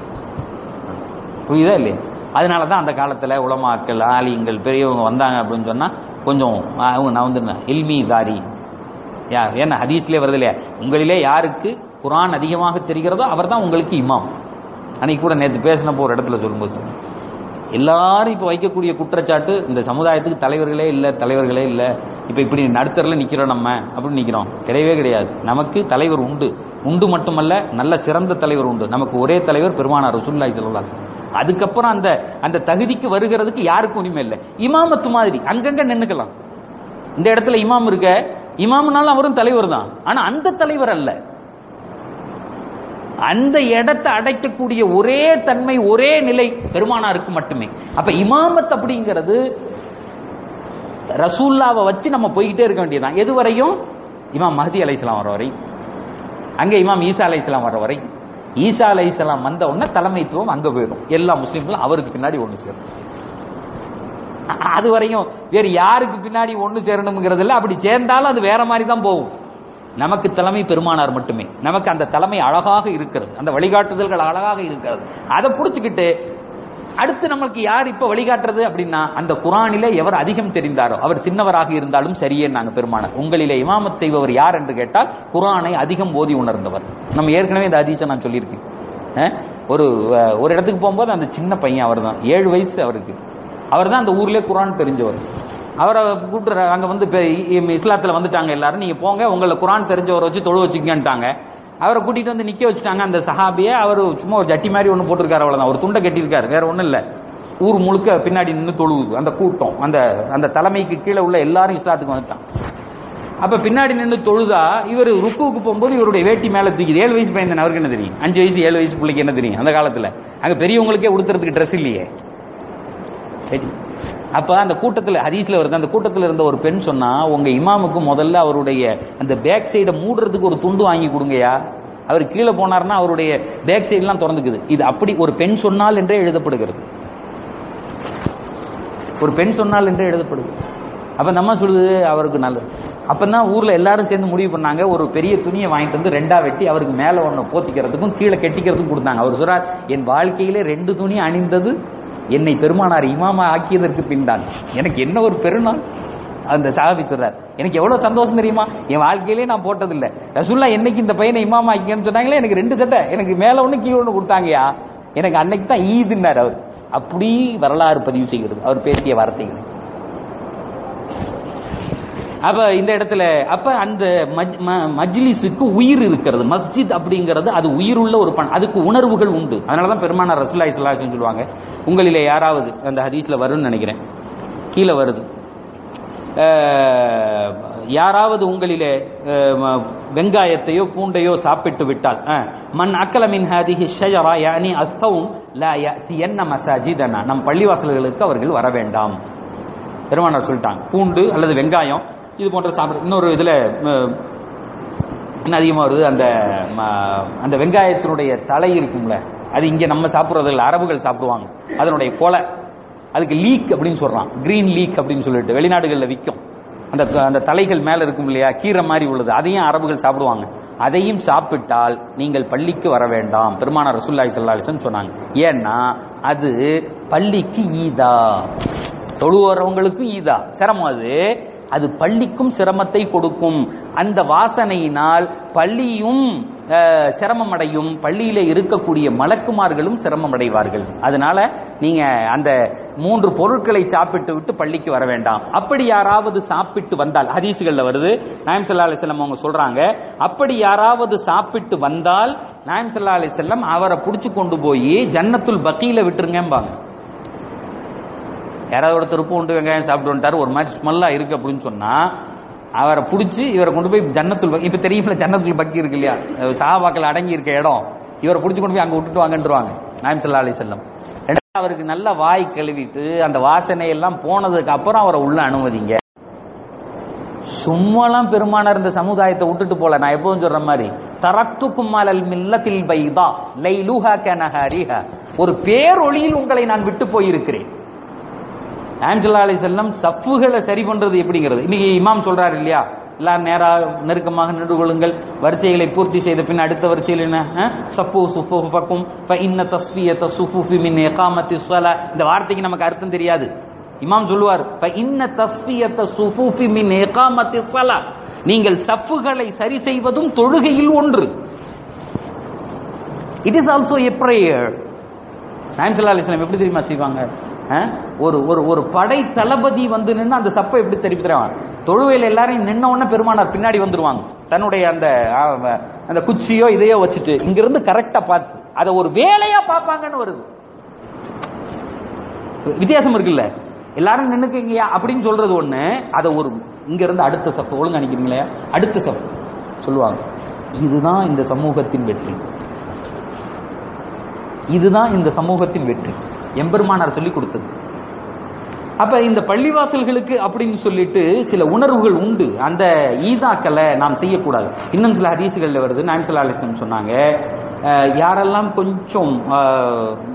புரியுதா இல்லையா அதனால தான் அந்த காலத்துல உலமாக்கள் ஆலிங்கள் பெரியவங்க வந்தாங்க அப்படின்னு சொன்னா கொஞ்சம் ஆ, அவங்க நான் வந்து இல்மி தாரி யா ஏன்னா ஹதீஸ்லேயே வருது இல்லையா உங்களிலே யாருக்கு குரான் அதிகமாக தெரிகிறதோ அவர் தான் உங்களுக்கு இமாம் அன்னைக்கு கூட நேற்று பேசினப்போ ஒரு இடத்துல சொல்லும்போது சொன்னேன். எல்லாரும் இப்போ வைக்கக்கூடிய குற்றச்சாட்டு இந்த சமுதாயத்துக்கு தலைவர்களே இல்லை தலைவர்களே இல்லை இப்போ இப்படி நடுத்தரில் நிற்கிறோம் நம்ம அப்படின்னு நிற்கிறோம் கிடையவே கிடையாது நமக்கு தலைவர் உண்டு உண்டு மட்டுமல்ல நல்ல சிறந்த தலைவர் உண்டு நமக்கு ஒரே தலைவர் பெருமானார் ரசூலுல்லாஹி ஸல்லல்லாஹு அலைஹி வஸல்லம். அதுக்கப்புறம் அந்த அந்த தகுதிக்கு வருகிறதுக்கு யாருக்கும் உரிமை இல்லை இமாமத்து மாதிரி அங்கங்க நின்னுக்கலாம் இந்த இடத்துல இமாம் இருக்க இமாம்னாலும் அவரும் தலைவர் தான் ஆனா அந்த தலைவர் அல்ல அந்த இடத்தை அடைக்கக்கூடிய ஒரே தன்மை ஒரே நிலை பெருமானாருக்கு மட்டுமே அப்ப இமாமத் அப்படிங்கிறது ரசூல்லாவை வச்சு நம்ம போய்கிட்டே இருக்க வேண்டியதுதான் எது வரையும் இமாம் மஹதி அலைஹிஸ்ஸலாம் வர வரை அங்க இமாம் ஈசா அலைஹிஸ்ஸலாம் வர வரை ஈசா அலைஹிஸ்ஸலாம் வந்த உடனே தலைமைத்துவம் அங்க போயிடும் எல்லா முஸ்லீம்களும் அவருக்கு பின்னாடி ஒன்று சேரும் அ- அது வரையும் வேறு யாருக்கு பின்னாடி ஒன்று சேரணுங்கிறது இல்ல அப்படி சேர்ந்தாலும் அது வேற மாதிரி தான் போகும் நமக்கு தலைமை பெருமானார் மட்டுமே நமக்கு அந்த தலைமை அழகாக இருக்கிறது அந்த வழிகாட்டுதல்கள் அழகாக இருக்கிறது அதை புடிச்சுக்கிட்டு அடுத்து நமக்கு யார் இப்ப வழிகாட்டுறது அப்படின்னா அந்த குரானிலே எவர் அதிகம் தெரிந்தாரோ அவர் சின்னவராக இருந்தாலும் சரியே நாங்க பெருமானார் உங்களிலே இமாமத் செய்பவர் யார் என்று கேட்டால் குரானை அதிகம் ஓதி உணர்ந்தவர் நம்ம ஏற்கனவே இந்த அதிசை நான் சொல்லியிருக்கேன் அஹ், ஒரு அஹ், ஒரு இடத்துக்கு போகும்போது அந்த சின்ன பையன் அவர் தான் ஏழு வயசு அவருக்கு அவர் தான் அந்த ஊர்லயே குரான் தெரிஞ்சவர் அவரை கூப்பிட்டு அங்க வந்து இப்ப இ- இஸ்லாத்துல வந்துட்டாங்க எல்லாரும் நீங்க போங்க உங்களை குரான் தெரிஞ்சவரை வச்சு தொழு வச்சுக்கன்ட்டாங்க அவரை கூட்டிட்டு வந்து நிக்க வச்சுட்டாங்க அந்த சஹாபியை அவர் சும்மா ஒரு ஜட்டி மாதிரி ஒன்று போட்டிருக்காரு அவ்வளவுதான் ஒரு துண்டை கட்டியிருக்காரு வேற ஒண்ணும் இல்ல ஊர் முழுக்க பின்னாடி நின்று தொழுவுது அந்த கூட்டம் அந்த அந்த தலைமைக்கு கீழே உள்ள எல்லாரும் இஸ்லாத்துக்கு வந்துட்டான் அப்ப பின்னாடி நின்று தொழுதா இவர் ருக்குவுக்கு போகும்போது இவருடைய வேட்டி மேல தூக்கிது ஏழு வயசு பையன் தானே, அவருக்கு என்ன தெரியும் அஞ்சு வயசு ஏழு வயசு பிள்ளைக்கு என்ன தெரியும் அந்த காலத்துல அங்க பெரியவங்களுக்கே உடுத்துறதுக்கு ட்ரெஸ் இல்லையே சரி. அப்ப அந்த கூட்டத்துல ஹதீஸ்ல வருது அந்த கூட்டத்துல இருந்த ஒரு பெண் சொன்னா உங்க இமாமுக்கு முதல்ல அவருடைய அந்த பேக் சைடை மூடுறதுக்கு ஒரு துண்டு வாங்கி கொடுங்கயா அவர் கீழே போனார்னா அவருடைய பேக் சைடு எல்லாம் திறந்துக்குது இது அப்படி ஒரு பெண் சொன்னால் என்றே எழுதப்படுகிறது ஒரு பெண் சொன்னால் என்றே எழுதப்படுது அப்ப நம்ம சொல்லுது அவருக்கு நல்லது அப்பதான் ஊர்ல எல்லாரும் சேர்ந்து முடிவு பண்ணாங்க ஒரு பெரிய துணியை வாங்கிட்டு வந்து ரெண்டா வெட்டி அவருக்கு மேல ஒண்ணு போத்திக்கிறதுக்கும் கீழே கெட்டிக்கிறதுக்கும் கொடுத்தாங்க அவர் சொல்றார் என் வாழ்க்கையிலே ரெண்டு துணி அணிந்தது என்னை பெருமானார் இமாமா ஆக்கியதற்கு பின்தான் எனக்கு என்ன ஒரு பெருநாள் அந்த சாஹாபி சொல்றார் எனக்கு எவ்வளவு சந்தோஷம் தெரியுமா என் வாழ்க்கையிலே நான் போட்டதில்ல ரசுல்லா என்னைக்கு இந்த பையனை இமாமா ஆக்கியன்னு சொன்னாங்களே எனக்கு ரெண்டு சட்டை எனக்கு மேல ஒண்ணு கீழே ஒண்ணு கொடுத்தாங்கயா எனக்கு அன்னைக்கு தான் ஈதுன்னார் அவர் அப்படி வரலாறு பதிவு செய்கிறது அவர் பேசிய வார்த்தைகள் அப்ப இந்த இடத்துல அப்ப அந்த மஜ்- ம- மஜ்லிஸுக்கு உயிர் இருக்கிறது மஸ்ஜித் அப்படிங்கிறது அது உயிருள்ள ஒரு பண் அதுக்கு உணர்வுகள் உண்டு அதனாலதான் பெருமானார் ரசூலுல்லாஹி ஸல்லல்லாஹு அலைஹி வஸல்லம் சொல்லுவாங்க உங்களிலே யாராவது அந்த ஹதீஸ்ல வரும்னு நினைக்கிறேன் கீழே வருது அஹ், யாராவது உங்களிலே அஹ், ம- வெங்காயத்தையோ பூண்டையோ சாப்பிட்டு விட்டால் அஹ், மன் அக்கல மின் ஹாதிஹி ஷஜரா யானி அஸ்தவும் லா யஅதியன்ன மசாஜிதனா நம் பள்ளிவாசல்களுக்கு அவர்கள் வர வேண்டாம் பெருமானார் சொல்லிட்டாங்க பூண்டு அல்லது வெங்காயம் இது போன்ற சாப்பிட இன்னொரு இதுல அஹ், என்ன அதிகமா வருது அந்த ம- அந்த வெங்காயத்தினுடைய தலை இருக்கும்ல அது இங்க நம்ம சாப்பிடுறது இல்ல அரபுகள் சாப்பிடுவாங்க அதனுடைய கொலை அதுக்கு லீக் அப்படின்னு சொல்றான் கிரீன் லீக் அப்படின்னு சொல்லிட்டு வெளிநாடுகள்ல விற்கும் அந்த அந்த தலைகள் மேல இருக்கும் இல்லையா கீரை மாதிரி உள்ளது அதையும் அரபுகள் சாப்பிடுவாங்க அதையும் சாப்பிட்டால் நீங்கள் பள்ளிக்கு வர வேண்டாம் பெருமானார் ரசூல்லாய் சல்லாஹம் சொன்னாங்க ஏன்னா அது பள்ளிக்கு ஈதா தொழுவறவங்களுக்கு ஈதா சிரமம் அது அது பள்ளிக்கும் சிரமத்தை கொடுக்கும் அந்த வாசனையினால் பள்ளியும் அஹ், சிரமம் அடையும் பள்ளியில இருக்கக்கூடிய மலக்குமார்களும் சிரமம் அடைவார்கள் அதனால நீங்க அந்த மூன்று பொருட்களை சாப்பிட்டு விட்டு பள்ளிக்கு வர வேண்டாம் அப்படி யாராவது சாப்பிட்டு வந்தால் ஹதீசுகள்ல வருது நாயம் சல்லா அலிஸ்லாம் அவங்க சொல்றாங்க அப்படி யாராவது சாப்பிட்டு வந்தால் நாயம் சல்லா அலிஸ்லாம் அவரை புடிச்சு கொண்டு போய் ஜன்னத்துல் பக்கீல விட்டுருங்கம்பாங்க யாராவது ஒருத்தர் உப்பு உண்டு வெங்காயம் சாப்பிட்டு வந்துட்டாரு ஒரு மாதிரி ஸ்மெல்லா இருக்கு அப்படின்னு சொன்னா அவரை பிடிச்சி இவரை கொண்டு போய் ஜன்னத்துல் பக்கி இப்ப தெரியுமில்ல ஜன்னத்துல் பக்கி இருக்கு இல்லையா சஹாபாக்கள் அடங்கி இருக்க இடம் இவரை பிடிச்சி கொண்டு போய் அங்க விட்டுட்டு வாங்கன்றுவாங்க நாயம் சல்லா அலி செல்லம் ரெண்டாவது அவருக்கு நல்ல வாய் கழுவிட்டு அந்த வாசனை எல்லாம் போனதுக்கு அப்புறம் அவரை உள்ள அனுமதிங்க சும்மாலாம் பெருமானார் இந்த சமுதாயத்தை விட்டுட்டு போல நான் எப்பவும் சொல்ற மாதிரி தரத்துக்கும் அலல் மில்லத்தில் பைதா லைலுஹா கனஹரிஹா ஒரு பேரொளியில் உங்களை நான் விட்டு போயிருக்கிறேன் ஆஞ்சலா அலி செல்லம் சப்புகளை சரி பண்றது எப்படிங்கிறது இன்னைக்கு இமாம் சொல்றாரு இல்லையா எல்லாரும் நேரா நெருக்கமாக நின்று கொள்ளுங்கள் வரிசைகளை பூர்த்தி செய்த பின் அடுத்த வரிசையில் என்ன அஹ்? சஃபு சுஃபு பக்கும் இன்ன தஸ்பியத்த சுஃபுஃபி மின் இகாமத்தி ஸலா இந்த வார்த்தைக்கு நமக்கு அர்த்தம் தெரியாது இமாம் சொல்லுவார் "ஃப இன்ன தஸ்பியத்த சுஃபுஃபி மின் இகாமத்தி ஸலா நீங்கள் சஃப்புகளை சரி செய்வதும் தொழுகையில் ஒன்று it is also a prayer நாயம்சல்லா அலிஸ்லாம் எப்படி தெரியுமா செய்வாங்க அஹ்? ஒரு ஒரு ஒரு படை தளபதி வந்து நின்று அந்த சப்பை எப்படி திருப்பி தருவாங்க தொழுவையில் எல்லாரையும் நின்ன உடனே பெருமானார் பின்னாடி வந்துருவாங்க தன்னுடைய அந்த அஹ், அந்த குச்சியோ இதையோ வச்சுட்டு இங்கிருந்து கரெக்டா பார்த்து அதை ஒரு வேலையா பார்ப்பாங்கன்னு வருது வித்தியாசம் இருக்குல்ல எல்லாரும் நின்னுக்கீங்கயா அப்படின்னு சொல்றது ஒண்ணு அதை ஒரு இங்க இருந்து அடுத்த சப்பு ஒழுங்கா நிக்கிறீங்களா அடுத்த சப்பு சொல்லுவாங்க இதுதான் இந்த சமூகத்தின் வெற்றி இதுதான் இந்த சமூகத்தின் வெற்றி எம்பெருமானார் சொல்லி கொடுத்தது அப்ப இந்த பள்ளிவாசல்களுக்கு அப்படின்னு சொல்லிட்டு சில உணர்வுகள் உண்டு அந்த ஈதாக்களை நாம் செய்யக்கூடாது இன்னும் சில ஹதீசுகள்ல வருது நாயம் சல்லா அலிஸ்லம் சொன்னாங்க அஹ், யாரெல்லாம் கொஞ்சம்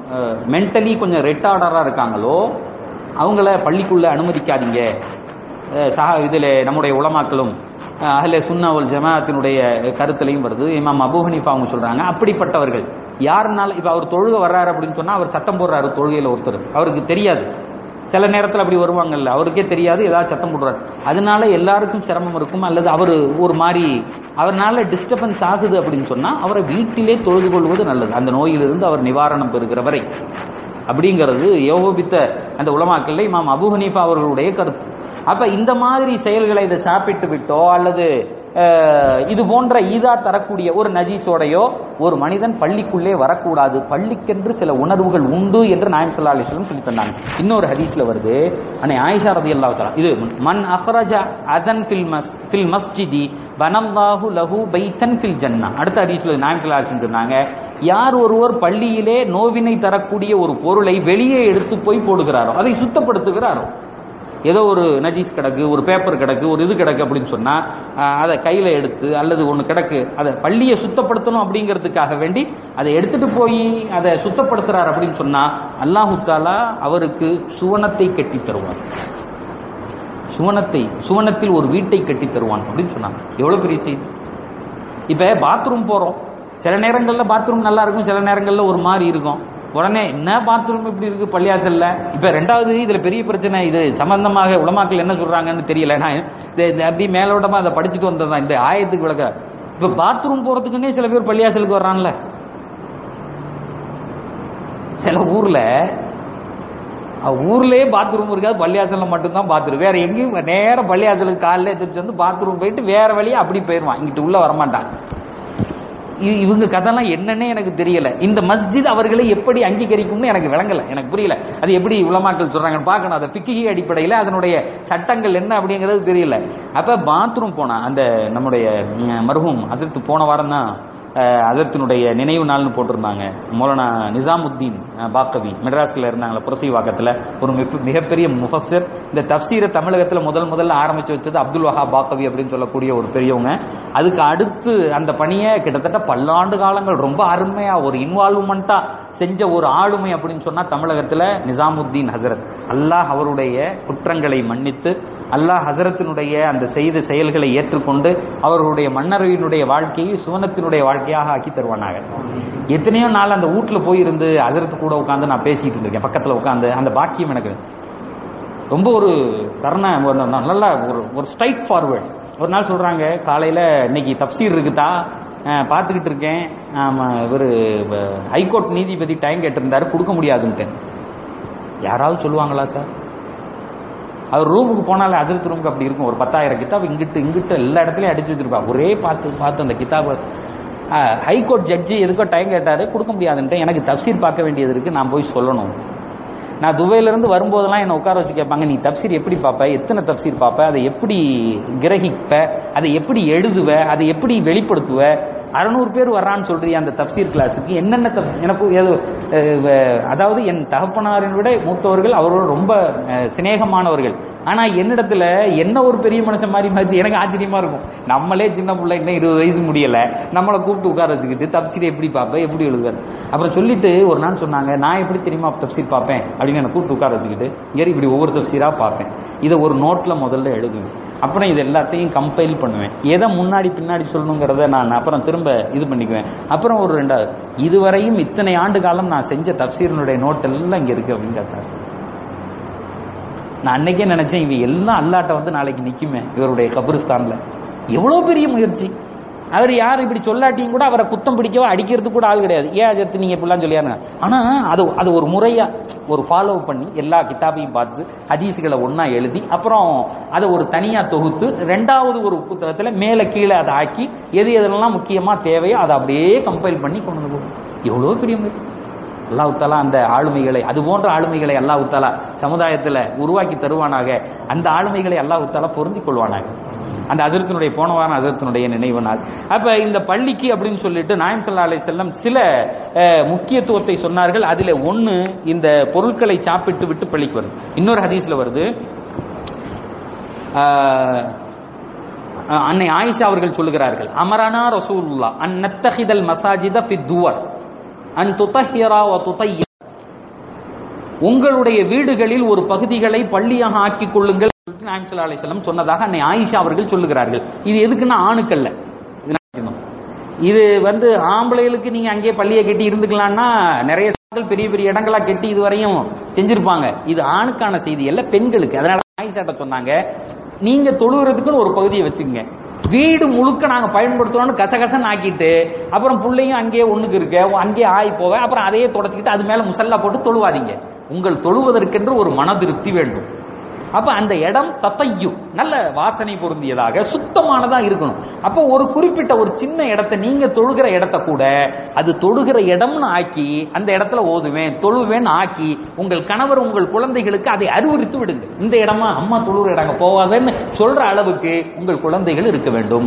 மென்டலி கொஞ்சம் ரெட்டார்டரா இருக்காங்களோ அவங்கள பள்ளிக்குள்ள அனுமதிக்காதீங்க அஹ், சஹா இதில் நம்முடைய உலமாக்களும் அஹ், அஹ்லே சுன்னாவல் ஜமாஅத்தினுடைய கருத்துலையும் வருது இமாம் அபூ ஹனீஃபா அவங்க சொல்றாங்க அப்படிப்பட்டவர்கள் யாருனால இப்ப அவர் தொழுக வர்றாரு அப்படின்னு சொன்னா அவர் சத்தம் போடுறாரு தொழுகையில ஒருத்தர் அவருக்கு தெரியாது சில நேரத்தில் அப்படி வருவாங்கல்ல அவருக்கே தெரியாது ஏதாவது சத்தம் போடுறாரு அதனால எல்லாருக்கும் சிரமம் இருக்கும் அல்லது அவர் ஒரு மாதிரி அவர்னால டிஸ்டர்பன்ஸ் ஆகுது அப்படின்னு சொன்னா அவரை வீட்டிலே தொழுது கொள்வது நல்லது அந்த நோயிலிருந்து அவர் நிவாரணம் பெறுகிற வரை அப்படிங்கிறது யோகோபித்த அந்த உலமாக்கல்ல இமாம் அபு ஹனீஃபா அவர்களுடைய கருத்து அப்ப இந்த மாதிரி செயல்களை இதை சாப்பிட்டு விட்டோ அல்லது அஹ், இது போன்ற ஈதா தரக்கூடிய ஒரு நஜீஸோடையோ ஒரு மனிதன் பள்ளிக்குள்ளே வரக்கூடாது பள்ளிக்கென்று சில உணர்வுகள் உண்டு என்று நாயம் சல்லா அலிஸ்லம் சொல்லி தந்தாங்க இன்னொரு ஹதீஸ்ல வருது அன்னை ஆயிஷா ரதி அல்லாஹ் இது மன் அஹ்ரஜ அதன் ஃபில் மஸ் ஃபில் மஸ்ஜிதி பனல்லாஹு லஹு பைத்தன் ஃபில் ஜன்னா அடுத்த ஹதீஸ்ல நாயம் சல்லா அலிஸ்லம் சொன்னாங்க யார் ஒருவர் பள்ளியிலே நோவினை தரக்கூடிய ஒரு பொருளை வெளியே எடுத்து போய் போடுகிறாரோ அதை சுத்தப்படுத்துகிறாரோ ஏதோ ஒரு நஜீஸ் கிடக்கு ஒரு பேப்பர் கிடக்கு ஒரு இது கிடக்கு அப்படின்னு சொன்னா ஆஹ், அதை கையில எடுத்து அல்லது ஒன்று கிடக்கு அதை பள்ளியை சுத்தப்படுத்தணும் அப்படிங்கிறதுக்காக வேண்டி அதை எடுத்துட்டு போய் அதை சுத்தப்படுத்துறார் அப்படின்னு சொன்னா அல்லாஹு தாலா அவருக்கு சுவனத்தை கட்டி தருவார் சுவனத்தை சுவனத்தில் ஒரு வீட்டை கட்டி தருவான் அப்படின்னு சொன்னாங்க எவ்வளவு பெரிய செய்தி இப்ப பாத்ரூம் போறோம் சில நேரங்கள்ல பாத்ரூம் நல்லா இருக்கும் சில நேரங்கள்ல ஒரு மாதிரி இருக்கும் உடனே என்ன பாத்ரூம் இப்படி இருக்கு பள்ளியாசல்ல இப்ப ரெண்டாவது இதுல பெரிய பிரச்சனை இது சம்பந்தமாக உலமாக்கள் என்ன சொல்றாங்கன்னு தெரியல நான் இது- இது அப்படி மேலோட்டமா அதை படிச்சுட்டு வந்ததான் இந்த ஆயத்துக்கு விளக்க இப்ப பாத்ரூம் போறதுக்குன்னே சில பேர் பள்ளியாசலுக்கு வர்றான்ல சில ஊர்ல அஹ் ஊர்லயே பாத்ரூம் இருக்காது பள்ளியாசல்ல மட்டும்தான் பாத்ரூம் வேற எங்கேயும் நேர பள்ளியாசலுக்கு காலையில எடுத்துட்டு வந்து பாத்ரூம் போயிட்டு வேற வழியா அப்படி போயிடுவான் இங்கிட்டு உள்ள வரமாட்டான் இ- இவங்க கதைலாம் என்னன்னே எனக்கு தெரியல இந்த மஸ்ஜித் அவர்களை எப்படி அங்கீகரிக்கும்னு எனக்கு விளங்கல எனக்கு புரியல அது எப்படி உலமாக்கள் சொல்றாங்கன்னு பார்க்கணும் அதை பிக்கிகி அடிப்படையில் அதனுடைய சட்டங்கள் என்ன அப்படிங்கிறது தெரியல அப்ப பாத்ரூம் போனா அந்த நம்முடைய ம், மருகும் அசத்து போன வாரம் தான் அதத்தினுடைய நினைவு நாள்னு போட்டிருந்தாங்க மௌலானா நிசாமுத்தீன் அஹ், பாக்கவி மெட்ராஸ்ல இருந்தாங்களே புரசைவாக்கத்துல ஒரு மிக- மிகப்பெரிய முஃபஸர் இந்த தப்சீரை தமிழகத்துல முதல் முதல்ல ஆரம்பிச்சு வச்சது அப்துல் வஹாப் பாக்கவி அப்படின்னு சொல்லக்கூடிய ஒரு பெரியவங்க அதுக்கு அடுத்து அந்த பணியை கிட்டத்தட்ட பல்லாண்டு காலங்கள் ரொம்ப அருமையா ஒரு இன்வால்வ்மெண்டா செஞ்ச ஒரு ஆளுமை அப்படின்னு சொன்னா தமிழகத்துல நிசாமுத்தீன் ஹசரத் அல்லாஹ் அவருடைய குற்றங்களை மன்னித்து அல்லாஹ் ஹசரத்தினுடைய அந்த செய்த செயல்களை ஏற்றுக்கொண்டு அவர்களுடைய மன்னரையினுடைய வாழ்க்கையை சுவனத்தினுடைய வாழ்க்கையாக ஆக்கி தருவானாக எத்தனையோ நாள் அந்த வீட்டுல போயிருந்து ஹசரத்து கூட உட்காந்து நான் பேசிட்டு இருந்திருக்கேன் பக்கத்துல உட்காந்து அந்த பாக்கியம் எனக்கு ரொம்ப ஒரு கருணை ஒரு ந- நல்ல ஒரு ஒரு ஸ்ட்ரைட் ஃபார்வர்ட் ஒரு நாள் சொல்றாங்க காலையில இன்னைக்கு தப்சீர் இருக்குதா அஹ், பார்த்துக்கிட்டு இருக்கேன் ஆமா இவர் ஹைகோர்ட் நீதிபதி டைம் கேட்டிருந்தாரு கொடுக்க முடியாதுன்ட்டு யாராவது சொல்லுவாங்களா சார் அவர் ரூமுக்கு போனாலே அதிர்த்து ரூமுக்கு அப்படி இருக்கும் ஒரு பத்தாயிரம் கிதாப் இங்கிட்டு இங்கிட்டு எல்லா இடத்துலயும் அடிச்சு வச்சிருப்பா ஒரே பார்த்து பார்த்து அந்த கிதாபை ஹைகோர்ட் ஜட்ஜி எதுக்கோ டைம் கேட்டாரு கொடுக்க முடியாதுன்ட்டு எனக்கு தப்சீர் பார்க்க வேண்டியது இருக்கு நான் போய் சொல்லணும் நான் துபாயில இருந்து வரும்போதெல்லாம் என்னை உட்கார வச்சு கேட்பாங்க நீ தப்சீர் எப்படி பார்ப்ப எத்தனை தப்சீர் பார்ப்ப அதை எப்படி கிரகிப்ப அதை எப்படி எழுதுவ அதை எப்படி வெளிப்படுத்துவ அறநூறு பேர் வர்றான்னு சொல்றிய அந்த தப்சீர் கிளாஸுக்கு என்னென்ன தப் எனக்கு ஏதோ அஹ், வ- அதாவது என் தகப்பனாரின் விட மூத்தவர்கள் அவரோட ரொம்ப அஹ், சிநேகமானவர்கள் ஆனா என்னிடத்துல என்ன ஒரு பெரிய மனுஷன் மாதிரி மாதிரி எனக்கு ஆச்சரியமா இருக்கும் நம்மளே சின்ன பிள்ளை இன்னும் இருபது வயசு முடியல நம்மளை கூப்பிட்டு உட்கார வச்சுக்கிட்டு தப்சீர் எப்படி பார்ப்பேன் எப்படி எழுதுவேன் அப்புறம் சொல்லிட்டு ஒரு நாள் சொன்னாங்க நான் எப்படி தெரியுமா தப்சீர் பார்ப்பேன் அப்படின்னு என்னை கூப்பிட்டு உட்கார வச்சுக்கிட்டு இங்கே இப்படி ஒவ்வொரு தப்சீரா பார்ப்பேன் இதை ஒரு நோட்ல முதல்ல எழுதுவேன் அப்புறம் இது எல்லாத்தையும் கம்பைல் பண்ணுவேன் எதை முன்னாடி பின்னாடி சொல்லணுங்கிறத நான் அப்புறம் திரும்ப இது பண்ணிக்குவேன் அப்புறம் ஒரு ரெண்டாவது இதுவரையும் இத்தனை ஆண்டு காலம் நான் செஞ்ச தப்சீரனுடைய நோட் எல்லாம் இங்க இருக்கு அப்படின்னு கேட்டார் நான் அன்னைக்கே நினைச்சேன் இவ எல்லாம் அல்லாட்ட வந்து நாளைக்கு நிக்குமே இவருடைய கபிரிஸ்தான்ல எவ்வளவு பெரிய முயற்சி அவர் யார் இப்படி சொல்லாட்டியும் கூட அவரை குத்தம் பிடிக்கவோ அடிக்கிறதுக்கு கூட ஆள் கிடையாது ஏன் அஜர்த்து நீங்க இப்படிலாம் சொல்லியாருங்க ஆனா அது அது ஒரு முறையா ஒரு ஃபாலோ பண்ணி எல்லா கிதாபையும் பார்த்து ஹதீஸுகளை ஒண்ணா எழுதி அப்புறம் அதை ஒரு தனியா தொகுத்து ரெண்டாவது ஒரு புத்தகத்துல மேல கீழே அதை ஆக்கி எது எதெல்லாம் முக்கியமா தேவையோ அதை அப்படியே கம்பைல் பண்ணி கொண்டு வந்து கொடுக்கும். எவ்வளவு பெரிய முயற்சி அல்லாஹ் தாலா அந்த ஆளுமைகளை அது போன்ற ஆளுமைகளை அல்லாஹ் தாலா சமுதாயத்துல உருவாக்கி தருவானாக அந்த ஆளுமைகளை அல்லாஹ் தாலா பொருந்திக் கொள்வானாக அந்த அதிர்த்தினுடைய போன வாரம் அதிர்த்தினுடைய நினைவு நாள் அப்ப இந்த பள்ளிக்கு அப்படின்னு சொல்லிட்டு நாயம் சல்லா அலை செல்லம் சில அஹ், முக்கியத்துவத்தை சொன்னார்கள் அதுல ஒண்ணு இந்த பொருட்களை சாப்பிட்டு விட்டு பள்ளிக்கு வரும் இன்னொரு ஹதீஸ்ல வருது ஆஹ், அன்னை ஆயிஷா அவர்கள் சொல்லுகிறார்கள் அமரனா ரசூலுல்லா அன் நத்தஹிதல் மசாஜித ஃபி துவர் அன் துதஹிரா வ துதைய உங்களுடைய வீடுகளில் ஒரு பகுதிகளை பள்ளியாக ஆக்கிக் கொள்ளுங்கள் சொல்லிட்டு குறித்து நாயம் ஸல்லல்லாஹு அலைஹி வஸல்லம் சொன்னதாக அன்னை ஆயிஷா அவர்கள் சொல்லுகிறார்கள் இது எதுக்குன்னா ஆணுக்கல்ல இது நான் சொல்லணும். இது வந்து ஆம்பளைகளுக்கு நீங்க அங்கேயே பள்ளியை கட்டி இருந்துக்கலாம்னா நிறைய சபைகள் பெரிய பெரிய இடங்களா கட்டி இதுவரையும் செஞ்சிருப்பாங்க இது ஆணுக்கான செய்தி அல்ல பெண்களுக்கு அதனால ஆயிஷாட்ட சொன்னாங்க நீங்க தொழுகிறதுக்குன்னு ஒரு பகுதியை வச்சுக்கங்க வீடு முழுக்க நாங்க பயன்படுத்துறோம்னு கசகசன்னு ஆக்கிட்டு அப்புறம் புள்ளையும் அங்கேயே ஒண்ணுக்கு இருக்க அங்கேயே ஆகி போக அப்புறம் அதையே தொடச்சிக்கிட்டு அது மேல முசல்லா போட்டு தொழுவாதீங்க உங்கள் தொழுவதற்கென்று ஒரு மன திருப்தி வேண்டும் அப்ப அந்த இடம் தத்தையு நல்ல வாசனை பொருந்தியதாக சுத்தமானதா இருக்கணும் அப்போ ஒரு குறிப்பிட்ட ஒரு சின்ன இடத்தை நீங்க தொழுகிற இடத்த கூட அது தொழுகிற இடம்னு ஆக்கி அந்த இடத்துல ஓதுவேன் தொழுவேன் ஆக்கி உங்கள் கணவர் உங்கள் குழந்தைகளுக்கு அதை அறிவுறுத்தி விடுங்க இந்த இடமா அம்மா தொழுகிற இடங்க போவாதன்னு சொல்ற அளவுக்கு உங்கள் குழந்தைகள் இருக்க வேண்டும்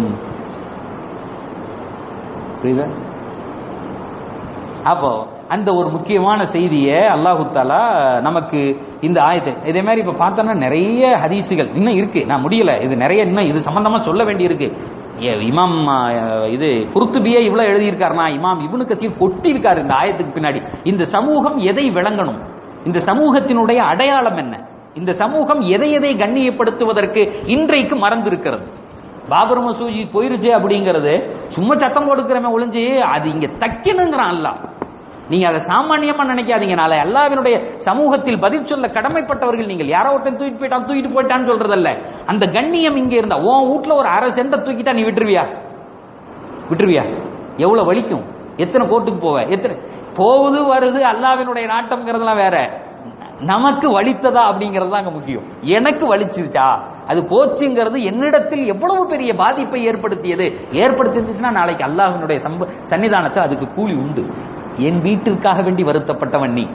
புரியுதா அப்போ அந்த ஒரு முக்கியமான செய்தியை அல்லாஹு தாலா நமக்கு இந்த ஆயத்தை இதே மாதிரி இப்ப பார்த்தோம்னா நிறைய ஹதீசுகள் இன்னும் இருக்கு நான் முடியல இது நிறைய இன்னும் இது சம்பந்தமா சொல்ல வேண்டி இருக்கு ஏ, இமாம் ஆ, இது குருத்துபியே இவ்வளவு எழுதியிருக்காருனா இமாம் இப்னு கசீர் கொட்டி இருக்காரு இந்த ஆயத்துக்கு பின்னாடி இந்த சமூகம் எதை விளங்கணும் இந்த சமூகத்தினுடைய அடையாளம் என்ன இந்த சமூகம் எதை எதை கண்ணியப்படுத்துவதற்கு இன்றைக்கு மறந்திருக்கிறது பாபர் மசூஜி போயிருச்சு அப்படிங்கிறது சும்மா சத்தம் கொடுக்கிறவன் ஒளிஞ்சு அது இங்க தக்கணுங்கிறான் அல்லாஹ் நீங்க அதை சாமானியமா நினைக்காதீங்க நாளை அல்லாவினுடைய சமூகத்தில் பதில் சொல்ல கடமைப்பட்டவர்கள் நீங்கள் யாரோ ஒருத்தன் தூக்கிட்டு போயிட்டான் தூக்கிட்டு போயிட்டான்னு சொல்றதல்ல அந்த கண்ணியம் இங்க இருந்தா உன் வீட்டுல ஒரு அரை சென்ட தூக்கிட்டா நீ விட்டுருவியா விட்டுருவியா எவ்வளவு வலிக்கும் எத்தனை கோர்ட்டுக்கு போவ எத்தனை போகுது வருது அல்லாவினுடைய நாட்டம்ங்கிறதுலாம் வேற நமக்கு வலித்ததா அப்படிங்கிறது தான் அங்க முக்கியம் எனக்கு வலிச்சிருச்சா அது போச்சுங்கிறது என்னிடத்தில் எவ்வளவு பெரிய பாதிப்பை ஏற்படுத்தியது ஏற்படுத்திருந்துச்சுன்னா நாளைக்கு அல்லாஹ்வினுடைய சம்ப சன்னிதானத்தில் அதுக்கு கூலி உண்டு என் வீட்டிற்காக வேண்டி வருத்தப்பட்டவன் நீ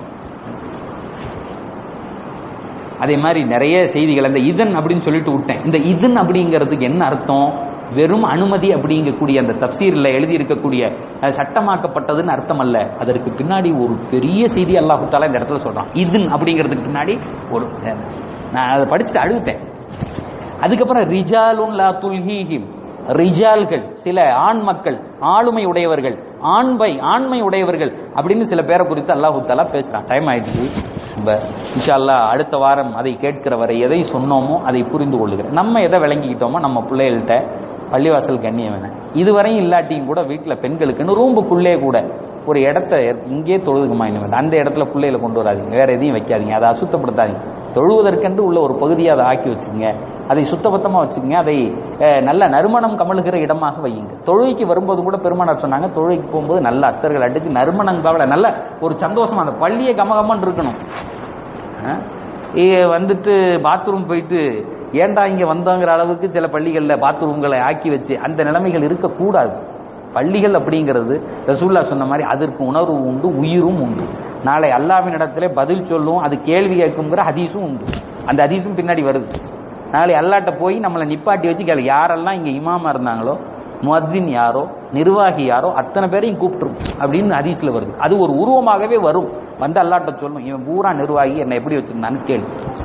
அதே மாதிரி நிறைய செய்திகள் அந்த இதன் அப்படின்னு சொல்லிட்டு விட்டேன் இந்த இதன் அப்படிங்கிறதுக்கு என்ன அர்த்தம் வெறும் அனுமதி அப்படிங்கக்கூடிய அந்த தப்சீரில் எழுதி இருக்கக்கூடிய அஹ், சட்டமாக்கப்பட்டதுன்னு அர்த்தம் அல்ல அதற்கு பின்னாடி ஒரு பெரிய செய்தி அல்லாஹு தாலா இந்த இடத்துல சொல்றான் இதன் அப்படிங்கிறதுக்கு பின்னாடி ஒரு அஹ், நான் அதை படிச்சுட்டு அழுவிட்டேன் அதுக்கப்புறம் ரிஜாலுன் லா துல்ஹீஹிம் ரிஜால்கள் சில ஆண் மக்கள் ஆளுமை உடையவர்கள் ஆண்மை ஆண்மை உடையவர்கள் அப்படின்னு சில பேரை குறித்து அல்லாஹு தாலா பேசுறான் டைம் ஆயிடுச்சு நம்ம இன்ஷா அல்லாஹ் அடுத்த வாரம் அதை கேட்கிற வரை எதை சொன்னோமோ அதை புரிந்து கொள்ளுகிறேன் நம்ம எதை விளங்கிக்கிட்டோமோ நம்ம பிள்ளைகள்கிட்ட பள்ளிவாசல் கண்ணியம் வேணும் இதுவரையும் இல்லாட்டியும் கூட வீட்டில் பெண்களுக்குன்னு ரூம்புக்குள்ளே கூட ஒரு இடத்த இங்கே தொழுதுக்குமா இனிமேல் அந்த இடத்துல பிள்ளைகளை கொண்டு வராதீங்க வேற எதையும் வைக்காதீங்க அதை அசுத்தப்படுத்தாதீங்க தொழுவதற்கென்று உள்ள ஒரு பகுதியை அதை ஆக்கி வச்சுங்க அதை சுத்தபத்தமாக வச்சுக்கங்க அதை அஹ், நல்ல நறுமணம் கமழுகிற இடமாக வையுங்க தொழுகைக்கு வரும்போது கூட பெருமானார் சொன்னாங்க தொழுகைக்கு போகும்போது நல்ல அத்தர்கள் அடிச்சு நறுமணம் கவலை நல்ல ஒரு சந்தோஷமா அந்த பள்ளியை கமகமன்னு இருக்கணும் அஹ், ஏ, வந்துட்டு பாத்ரூம் போயிட்டு ஏன்டா இங்க வந்தோங்கிற அளவுக்கு சில பள்ளிகள்ல பாத்ரூம்களை ஆக்கி வச்சு அந்த நிலைமைகள் இருக்கக்கூடாது பள்ளிகள் அப்படிங்கிறது ரசூல்லா சொன்ன மாதிரி அதற்கு உணர்வு உண்டு உயிரும் உண்டு நாளை அல்லாவின் இடத்துல பதில் சொல்லும் அது கேள்வி கேட்குங்கிற ஹதீஸும் உண்டு அந்த ஹதீஸும் பின்னாடி வருது நாளை அல்லாட்ட போய் நம்மளை நிப்பாட்டி வச்சு கேளு யாரெல்லாம் இங்க இமாமா இருந்தாங்களோ முஅத்தின் யாரோ நிர்வாகி யாரோ அத்தனை பேரையும் கூப்பிட்டுரும் அப்படின்னு ஹதீஸ்ல வருது அது ஒரு உருவமாகவே வரும் வந்து அல்லாட்ட சொல்லணும் இவன் பூரா நிர்வாகி என்னை எப்படி வச்சிருந்தான்னு கேளு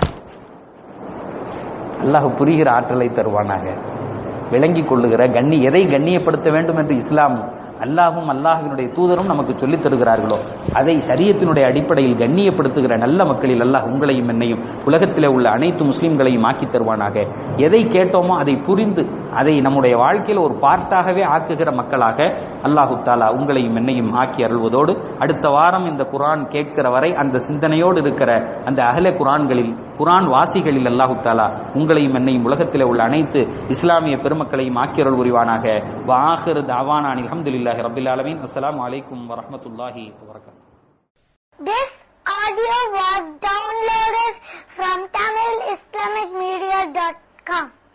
அல்லாஹ் புரிகிற ஆற்றலை தருவானாக விளங்கிக் கொள்ளுகிற கண்ணி எதை கண்ணியப்படுத்த வேண்டும் என்று இஸ்லாம் அல்லாஹும் அல்லாஹினுடைய தூதரும் நமக்கு சொல்லித் தருகிறார்களோ அதை சரியத்தினுடைய அடிப்படையில் கண்ணியப்படுத்துகிற நல்ல மக்களில் அல்லாஹ் உங்களையும் என்னையும் உலகத்திலே உள்ள அனைத்து முஸ்லிம்களையும் ஆக்கித் தருவானாக எதை கேட்டோமோ அதை புரிந்து அதை நம்முடைய வாழ்க்கையில் ஒரு பார்ட்டாகவே ஆக்குகிற மக்களாக அல்லாஹு தாலா உங்களையும் என்னையும் ஆக்கி அருள்வதோடு அடுத்த வாரம் இந்த குரான் கேட்கிற வரை அந்த சிந்தனையோடு இருக்கிற அந்த அகல குரான்களில் குரான் வாசிகளில் அல்லாஹு தாலா உங்களையும் என்னையும் உலகத்திலே உள்ள அனைத்து இஸ்லாமிய பெருமக்களையும் ஆக்கி அருள் புரிவானாக வாஹிர் தாவானான் அல்ஹம்துலில்லாஹி ரபில் ஆலமீன் அஸ்ஸலாமு அலைக்கும் வரஹ்மத்துல்லாஹி வபரகாத்துஹு This audio was downloaded from TamilIslamicMedia.com.